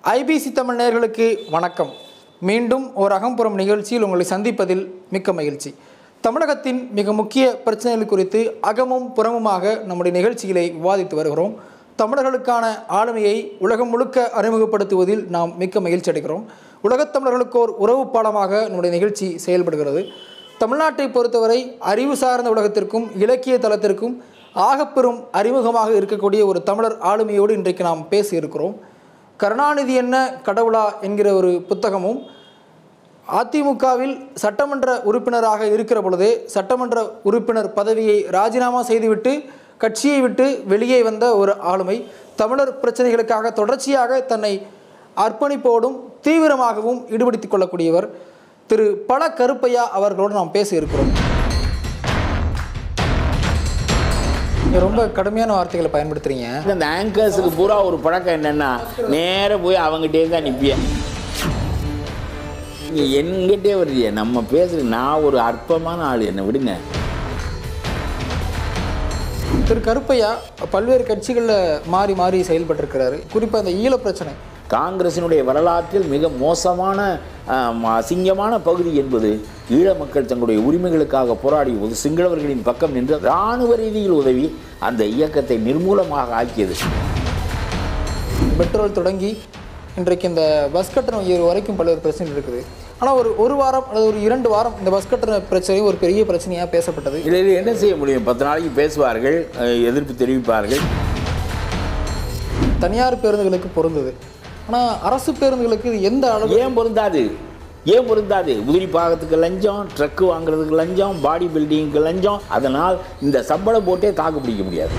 IBC Tamil நேயர்களுக்கு வணக்கம் மீண்டும் ஒரு அகம்புறம் நிகழ்ச்சியில் உங்களை சந்திப்பதில் மிக்க மகிழ்ச்சி தமிழகத்தின் மிக முக்கிய பிரச்சனைகள் குறித்து அகமும் புறமுமாக நம்முடைய நிகழ்ச்சிகளை விவாதித்து வருகிறோம் தமிழர்களுக்கான ஆளுமையை உலகம் முழுக்க அறிமுகப்படுத்துவதில் நாம் மிக்க மகிழ்ச்சி அடைகிறோம் உலகத் தமிழர்களுக்கோர் உறவு பாலமாக நம்முடைய நிகழ்ச்சி செயல்படுகிறது தமிழ்நாட்டை பொறுத்தவரை அறிவு சார்ந்த உலகத்திற்கும் இலக்கிய தளத்திற்கும் ஆகப்பெரும் அறிமுகமாக இருக்கக்கூடிய ஒரு தமிழர் ஆளுமையோடு இன்றைக்கு நாம் பேச இருக்கிறோம் கருணாநிதி என்ன கடவுளா என்கிற ஒரு புத்தகமும் அதிமுகவில் சட்டமன்ற உறுப்பினராக இருக்கிற பொழுதே சட்டமன்ற உறுப்பினர் பதவியை ராஜினாமா செய்துவிட்டு கட்சியை விட்டு வெளியே வந்த ஒரு ஆளுமை தமிழர் பிரச்சனைகளுக்காக தொடர்ச்சியாக தன்னை அர்ப்பணிப்போடும் தீவிரமாகவும் ஈடுபடுத்திக் கொள்ளக்கூடியவர் திரு பல கருப்பையா அவர்களோடு நாம் பேச இருக்கிறோம் நீங்க ரொம்ப கடுமையான வார்த்தைகளை பயன்படுத்துறீங்க அந்த ஆங்கர்ஸுக்கு பூரா ஒரு பழக்கம் என்னன்னா நேரா போய் அவங்ககிட்டே தான் நிற்பிய நீ என்கிட்டே வருதிய நம்ம பேசுற நான் ஒரு அற்பமான ஆள் என்ன விடுங்க திரு கருப்பையா பல்வேறு கட்சிகளில் மாறி மாறி செயல்பட்டிருக்கிறாரு குறிப்பாக அந்த ஈழ பிரச்சனை காங்கிரசினுடைய வரலாற்றில் மிக மோசமான ஆம், அசிங்கமான பகுதி என்பது ஈழ மக்கள் தங்களுடைய உரிமைகளுக்காக போராடிய போது சிங்களவர்களின் பக்கம் நின்று இராணுவ ரீதியில் உதவி அந்த இயக்கத்தை நிர்மூலமாக ஆக்கியது பெட்ரோல் தொடங்கி இன்றைக்கு இந்த பஸ் கட்டண உயர்வு வரைக்கும் பல்வேறு பிரச்சனை இருக்குது ஆனால் ஒரு ஒரு வாரம் அல்லது ஒரு இரண்டு வாரம் இந்த பஸ் கட்டண பிரச்சனை ஒரு பெரிய பிரச்சனையாக பேசப்பட்டது இதில் என்ன செய்ய முடியும் பத்து நாளைக்கு பேசுவார்கள் அஹ், எதிர்ப்பு தெரிவிப்பார்கள் தனியார் பேருந்துகளுக்கு பொருந்தது ஆனால் அரசு பேருந்துகளுக்கு இது எந்த அளவு ஏன் பொருந்தாது ஏன் பொருந்தாது உதிரி பாகத்துக்கு லஞ்சம் ட்ரக்கு வாங்குறதுக்கு லஞ்சம் பாடி பில்டிங்க்கு லஞ்சம் அதனால் இந்த சம்பளம் போட்டே தாக்கு பிடிக்க முடியாது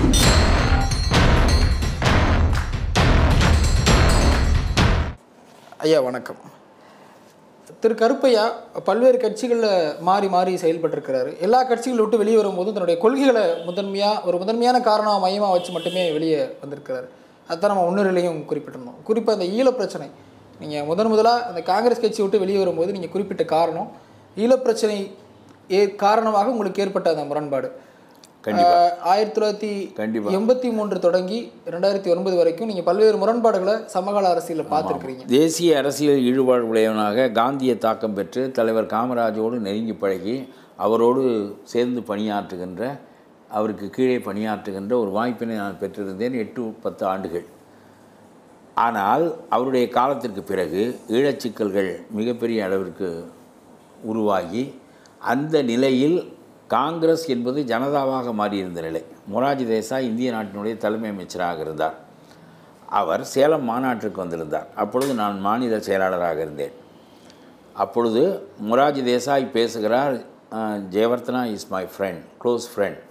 ஐயா வணக்கம் திரு கருப்பையா பல்வேறு கட்சிகளில் மாறி மாறி செயல்பட்டிருக்கிறாரு எல்லா கட்சிகளை விட்டு வெளியே வரும்போது தன்னுடைய கொள்கைகளை முதன்மையாக ஒரு முதன்மையான காரணம் மையமாக வச்சு மட்டுமே வெளியே வந்திருக்கிறாரு அதுதான் நம்ம முன்னுரையிலையும் குறிப்பிட்டிருந்தோம் குறிப்பாக இந்த ஈழ பிரச்சனை நீங்கள் முதன் முதலாக அந்த காங்கிரஸ் கட்சியை விட்டு வெளியே வரும்போது நீங்கள் குறிப்பிட்ட காரணம் ஈழ பிரச்சனை ஏ காரணமாக உங்களுக்கு ஏற்பட்ட அந்த முரண்பாடு கண்டிப்பா. ஆஹ் ஆயிரத்தி தொள்ளாயிரத்தி கண்டிப்பா. எண்பத்தி மூன்று தொடங்கி ரெண்டாயிரத்தி ஒன்பது வரைக்கும் நீங்கள் பல்வேறு முரண்பாடுகளை சமகால அரசியலில் பார்த்துருக்கிறீங்க தேசிய அரசியல் ஈடுபாடு உடையவனாக காந்திய தாக்கம் பெற்று தலைவர் காமராஜோடு நெருங்கி பழகி அவரோடு சேர்ந்து பணியாற்றுகின்ற அவருக்கு கீழே பணியாற்றுகின்ற ஒரு வாய்ப்பினை நான் பெற்றிருந்தேன் எட்டு பத்து ஆண்டுகள் ஆனால் அவருடைய காலத்திற்கு பிறகு ஈழச்சிக்கல்கள் மிகப்பெரிய அளவிற்கு உருவாகி அந்த நிலையில் காங்கிரஸ் என்பது ஜனதாவாக மாறியிருந்த நிலை மொராஜி தேசாய் இந்திய நாட்டினுடைய தலைமை அமைச்சராக இருந்தார் அவர் சேலம் மாநாட்டிற்கு வந்திருந்தார் அப்பொழுது நான் மாநில செயலாளராக இருந்தேன் அப்பொழுது மொராஜி தேசாய் பேசுகிறார் Jayewardene is my friend close friend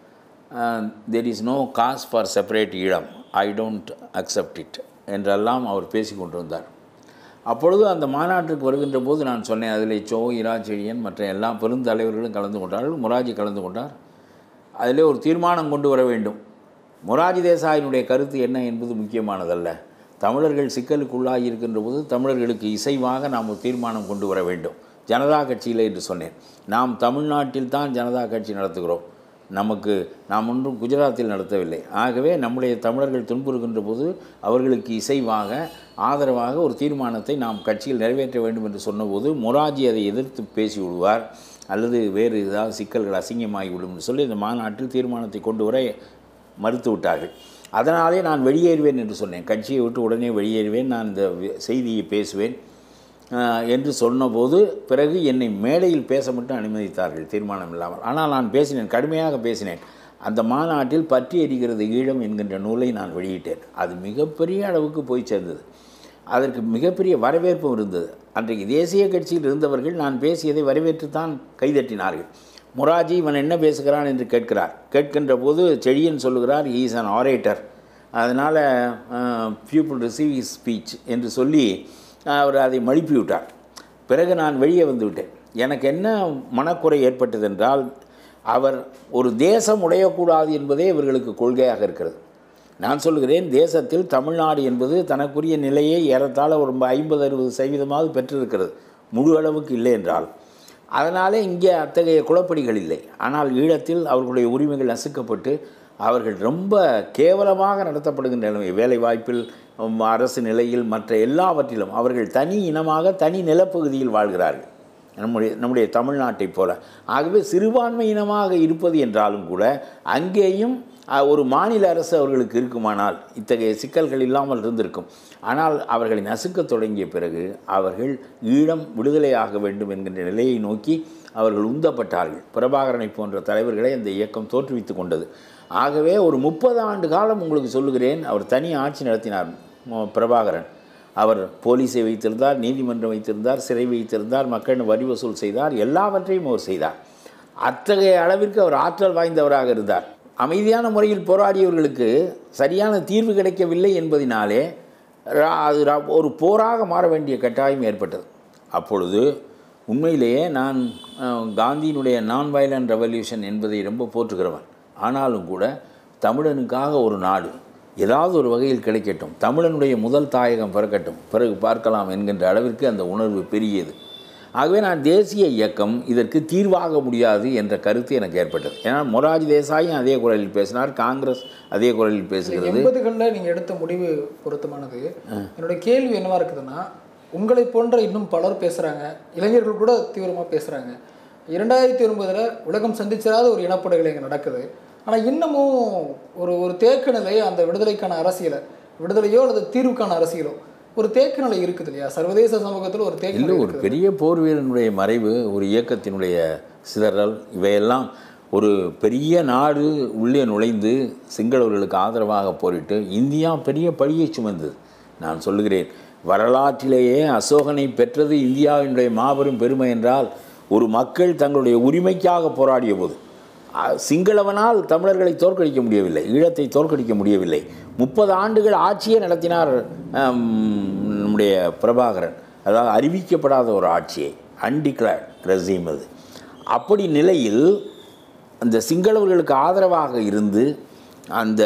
there is no cause for separate Eelam I don't accept it என்றெல்லாம் அவர் பேசி கொண்டு வந்தார் அப்பொழுது அந்த மாநாட்டிற்கு வருகின்ற போது நான் சொன்னேன் அதில் சோ இரா செழியன் மற்ற எல்லா பெருந்தலைவர்களும் கலந்து கொண்டார்கள் முராஜி கலந்து கொண்டார் அதிலே ஒரு தீர்மானம் கொண்டு வர வேண்டும் மொராஜி தேசாயினுடைய கருத்து என்ன என்பது முக்கியமானதல்ல தமிழர்கள் சிக்கலுக்குள்ளாகி இருக்கின்ற போது தமிழர்களுக்கு இசைவாக நாம் ஒரு தீர்மானம் கொண்டு வர வேண்டும் ஜனதா கட்சியில் என்று சொன்னேன் நாம் தமிழ்நாட்டில் தான் ஜனதா கட்சி நடத்துகிறோம் நமக்கு நாம் ஒன்றும் குஜராத்தில் நடத்தவில்லை ஆகவே நம்முடைய தமிழர்கள் துன்புறுகின்ற போது அவர்களுக்கு இசைவாக ஆதரவாக ஒரு தீர்மானத்தை நாம் கட்சியில் நிறைவேற்ற வேண்டும் என்று சொன்னபோது மொராஜி அதை எதிர்த்து பேசி விடுவார் அல்லது வேறு ஏதாவது சிக்கல்கள் அசிங்கமாகி விடும் என்று சொல்லி இந்த மாநாட்டில் தீர்மானத்தை கொண்டு வர மறுத்து விட்டார்கள் அதனாலே நான் வெளியேறுவேன் என்று சொன்னேன் கட்சியை விட்டு உடனே வெளியேறுவேன் நான் இந்த வி- செய்தியை பேசுவேன் ஆஹ், என்று சொன்னபோது பிறகு என்னை மேடையில் பேச மட்டும் அனுமதித்தார்கள் தீர்மானம் இல்லாமல் ஆனால் நான் பேசினேன் கடுமையாக பேசினேன் அந்த மாநாட்டில் பற்றி எரிகிறது ஈழம் என்கின்ற நூலை நான் வெளியிட்டேன் அது மிகப்பெரிய அளவுக்கு போய் சேர்ந்தது அதற்கு மிகப்பெரிய வரவேற்பும் இருந்தது அன்றைக்கு தேசிய கட்சியில் இருந்தவர்கள் நான் பேசியதை வரவேற்றுத்தான் கைதட்டினார்கள் மொராஜி இவன் என்ன பேசுகிறான் என்று கேட்கிறார் கேட்கின்ற போது செழியன் சொல்லுகிறார் இஸ் an ஆரேட்டர் அதனால் பீப்புள் ரிசீவ் his ஸ்பீச் என்று சொல்லி அஹ், அவர் அதை மழுப்பி விட்டார் பிறகு நான் வெளியே வந்து விட்டேன் எனக்கு என்ன மனக்குறை ஏற்பட்டதென்றால் அவர் ஒரு தேசம் உடையக்கூடாது என்பதே இவர்களுக்கு கொள்கையாக இருக்கிறது நான் சொல்கிறேன் தேசத்தில் தமிழ்நாடு என்பது தனக்குரிய நிலையை ஏறத்தாழ ஒரு ஐம்பது அறுபது சதவீதமாவது பெற்றிருக்கிறது முழு அளவுக்கு இல்லை என்றால் அதனாலே இங்கே அத்தகைய குழப்படிகள் இல்லை ஆனால் ஈழத்தில் அவர்களுடைய உரிமைகள் நசுக்கப்பட்டு அவர்கள் ரொம்ப கேவலமாக நடத்தப்படுகின்ற நிலைமை வேலை வாய்ப்பில் உம், அரசு நிலையில் மற்ற எல்லாவற்றிலும் அவர்கள் தனி இனமாக தனி நிலப்பகுதியில் வாழ்கிறார்கள் நம்முடைய நம்முடைய தமிழ்நாட்டைப் போல ஆகவே சிறுபான்மை இனமாக இருப்பது என்றாலும் கூட அங்கேயும் அஹ், ஒரு மாநில அரசு அவர்களுக்கு இருக்குமானால் இத்தகைய சிக்கல்கள் இல்லாமல் இருந்திருக்கும் ஆனால் அவர்களை நசுக்கத் தொடங்கிய பிறகு அவர்கள் ஈழம் விடுதலையாக வேண்டும் என்கின்ற நிலையை நோக்கி அவர்கள் உந்தப்பட்டார்கள் பிரபாகரனை போன்ற தலைவர்களை அந்த இயக்கம் தோற்றுவித்து கொண்டது ஆகவே ஒரு முப்பது ஆண்டு காலம் உங்களுக்கு சொல்லுகிறேன் அவர் தனி ஆட்சி நடத்தினார் மு- பிரபாகரன் அவர் போலீஸை வைத்திருந்தார் நீதிமன்றம் வைத்திருந்தார் சிறை வைத்திருந்தார் மக்களிடம் வரி வசூல் செய்தார் எல்லாவற்றையும் அவர் செய்தார் அத்தகைய அளவிற்கு அவர் ஆற்றல் வாய்ந்தவராக இருந்தார் அமைதியான முறையில் போராடியவர்களுக்கு சரியான தீர்வு கிடைக்கவில்லை என்பதினாலே ரா- அது ரா- ஒரு போராக மாற வேண்டிய கட்டாயம் ஏற்பட்டது அப்பொழுது உண்மையிலேயே நான் அஹ், காந்தியினுடைய நான் வயலண்ட் ரெவல்யூஷன் என்பதை ரொம்ப போற்றுகிறவன் ஆனாலும் கூட தமிழனுக்காக ஒரு நாடு ஏதாவது ஒரு வகையில் கிடைக்கட்டும் தமிழனுடைய முதல் தாயகம் பிறக்கட்டும் பிறகு பார்க்கலாம் என்கின்ற அளவிற்கு அந்த உணர்வு பெரியது ஆகவே நான் தேசிய இயக்கம் இதற்கு தீர்வாக முடியாது என்ற கருத்து எனக்கு ஏற்பட்டது ஏன்னா மொராஜி தேசாயும் அதே குரலில் பேசினார் காங்கிரஸ் அதே குரலில் பேசுகிறது எண்பதுகளில் நீங்கள் எடுத்த முடிவு பொருத்தமானது என்னோட கேள்வி என்னவா இருக்குதுன்னா உங்களை போன்ற இன்னும் பலர் பேசுகிறாங்க இளைஞர்கள் கூட தீவிரமாக பேசுகிறாங்க இரண்டாயிரத்தி ஒன்பதில் உலகம் சந்திச்சிராத ஒரு இனப்படுகொலை இங்கே நடக்குது ஆனால் இன்னமும் ஒரு ஒரு தேக்க நிலை அந்த விடுதலைக்கான அரசியலை விடுதலையோ அல்லது தீர்வுக்கான அரசியலோ ஒரு தேக்க நிலை இருக்குது இல்லையா சர்வதேச சமூகத்தில் ஒரு தேக்க இல்லை நிலை ஒரு இருக்குது பெரிய போர் வீரனுடைய மறைவு ஒரு இயக்கத்தினுடைய சிதறல் இவையெல்லாம் ஒரு பெரிய நாடு உள்ளே நுழைந்து சிங்களவர்களுக்கு ஆதரவாக போரிட்டு இந்தியா பெரிய பழியை சுமந்தது நான் சொல்லுகிறேன் வரலாற்றிலேயே அசோகனை பெற்றது இந்தியாவினுடைய மாபெரும் பெருமை என்றால் ஒரு மக்கள் தங்களுடைய உரிமைக்காக போராடிய போது அ- சிங்களவனால் தமிழர்களை தோற்கடிக்க முடியவில்லை ஈழத்தை தோற்கடிக்க முடியவில்லை முப்பது ஆண்டுகள் ஆட்சியே நடத்தினார் ஆம், நம்முடைய பிரபாகரன் அதாவது அறிவிக்கப்படாத ஒரு ஆட்சியை அன்டிக்ளேர்ட் ரெசீம் அது அப்படி நிலையில் அந்த சிங்களவர்களுக்கு ஆதரவாக இருந்து அந்த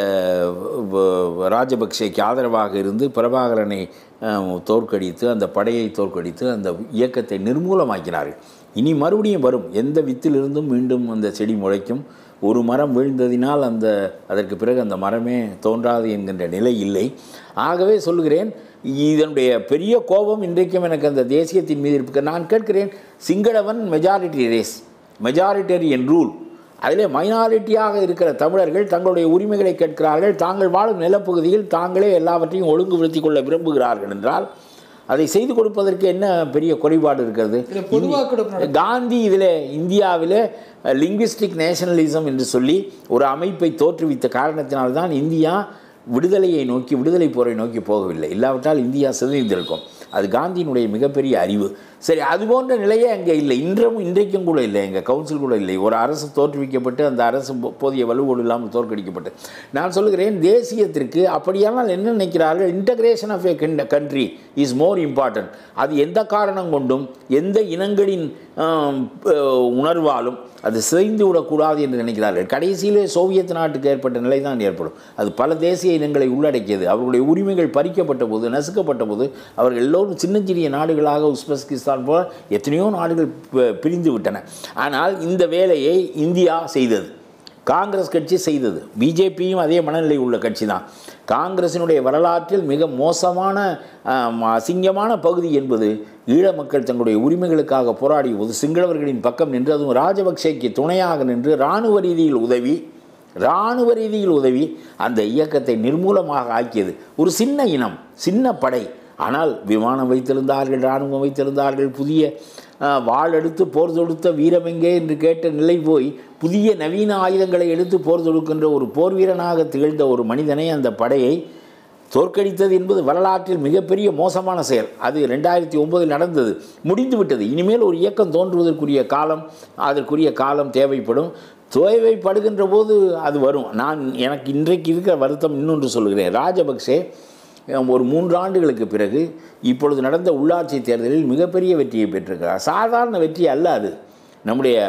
வ- ராஜபக்சேக்கு ஆதரவாக இருந்து பிரபாகரனை அஹ், தோற்கடித்து அந்த படையை தோற்கடித்து அந்த இயக்கத்தை நிர்மூலமாக்கினார்கள் இனி மறுபடியும் வரும் எந்த வித்திலிருந்தும் மீண்டும் அந்த செடி முளைக்கும் ஒரு மரம் வீழ்ந்ததினால் அந்த அதற்கு பிறகு அந்த மரமே தோன்றாது என்கின்ற நிலை இல்லை ஆகவே சொல்லுகிறேன் இதனுடைய பெரிய கோபம் இன்றைக்கும் எனக்கு அந்த தேசியத்தின் மீது இருக்கு நான் கேட்கிறேன் சிங்களவன் மெஜாரிட்டி ரேஸ் மெஜாரிட்டரியன் ரூல் அதிலே மைனாரிட்டியாக இருக்கிற தமிழர்கள் தங்களுடைய உரிமைகளை கேட்கிறார்கள் தாங்கள் வாழும் நிலப்பகுதியில் தாங்களே எல்லாவற்றையும் ஒழுங்குபடுத்திக் கொள்ள விரும்புகிறார்கள் என்றால் அதை செய்து கொடுப்பதற்கு என்ன பெரிய குறைபாடு இருக்கிறது இது பொதுவாக கூட காந்தி இதில் இந்தியாவில் லிங்குவிஸ்டிக் நேஷனலிசம் என்று சொல்லி ஒரு அமைப்பை தோற்றுவித்த காரணத்தினால்தான் இந்தியா விடுதலையை நோக்கி விடுதலை போரை நோக்கி போகவில்லை இல்லாவிட்டால் இந்தியா சிதைந்திருக்கும் அது காந்தியினுடைய மிகப்பெரிய அறிவு சரி அது போன்ற நிலையே அங்கே இல்லை இன்றும் இன்றைக்கும் கூட இல்லை எங்கள் கவுன்சில் கூட இல்லை ஒரு அரசு தோற்றுவிக்கப்பட்டு அந்த அரசு போ- போதிய வலுவோடு இல்லாமல் தோற்கடிக்கப்பட்டு நான் சொல்லுகிறேன் தேசியத்திற்கு அப்படியானால் என்ன நினைக்கிறார்கள் integration of a country is more important அது எந்த காரணம் கொண்டும் எந்த இனங்களின் ஆம், அஹ், உணர்வாலும் அது சிதைந்து விடக்கூடாது என்று நினைக்கிறார்கள் கடைசியிலே சோவியத் நாட்டுக்கு ஏற்பட்ட நிலை தான் ஏற்படும் அது பல தேசிய இனங்களை உள்ளடக்கியது அவர்களுடைய உரிமைகள் பறிக்கப்பட்ட போது நசுக்கப்பட்ட போது அவர்கள் எல்லோரும் சின்ன சிறிய நாடுகளாக உஸ்பெஸ்கிஸ்தான் போல எத்தனையோ நாடுகள் பி- பிரிந்து விட்டன ஆனால் இந்த வேலையை இந்தியா செய்தது காங்கிரஸ் கட்சி செய்தது பிஜேபியும் அதே மனநிலை உள்ள கட்சி தான் காங்கிரசினுடைய வரலாற்றில் மிக மோசமான ஆம், அசிங்கமான பகுதி என்பது ஈழ மக்கள் தங்களுடைய உரிமைகளுக்காக போராடிய போது சிங்களவர்களின் பக்கம் நின்று அதுவும் ராஜபக்சேக்கு துணையாக நின்று இராணுவ ரீதியில் உதவி இராணுவ ரீதியில் உதவி அந்த இயக்கத்தை நிர்மூலமாக ஆக்கியது ஒரு சின்ன இனம் சின்ன படை ஆனால் விமானம் வைத்திருந்தார்கள் இராணுவம் வைத்திருந்தார்கள் புதிய அஹ், வாள் எடுத்து போர் தொடுத்த வீரமெங்கே என்று கேட்ட நிலை போய் புதிய நவீன ஆயுதங்களை எடுத்து போர் தொடுக்கின்ற ஒரு போர் வீரனாக திகழ்ந்த ஒரு மனிதனை அந்த படையை தோற்கடித்தது என்பது வரலாற்றில் மிகப்பெரிய மோசமான செயல் அது ரெண்டாயிரத்தி ஒன்பதில் நடந்தது முடிந்து விட்டது இனிமேல் ஒரு இயக்கம் தோன்றுவதற்குரிய காலம் அதற்குரிய காலம் தேவைப்படும் தேவைப்படுகின்ற போது அது வரும் நான் எனக்கு இன்றைக்கு இருக்கிற வருத்தம் இன்னொன்று சொல்கிறேன் ராஜபக்சே அஹ், ஒரு மூன்று ஆண்டுகளுக்கு பிறகு இப்பொழுது நடந்த உள்ளாட்சி தேர்தலில் மிகப்பெரிய வெற்றியை பெற்றிருக்கிறார் சாதாரண வெற்றி அல்ல அது நம்முடைய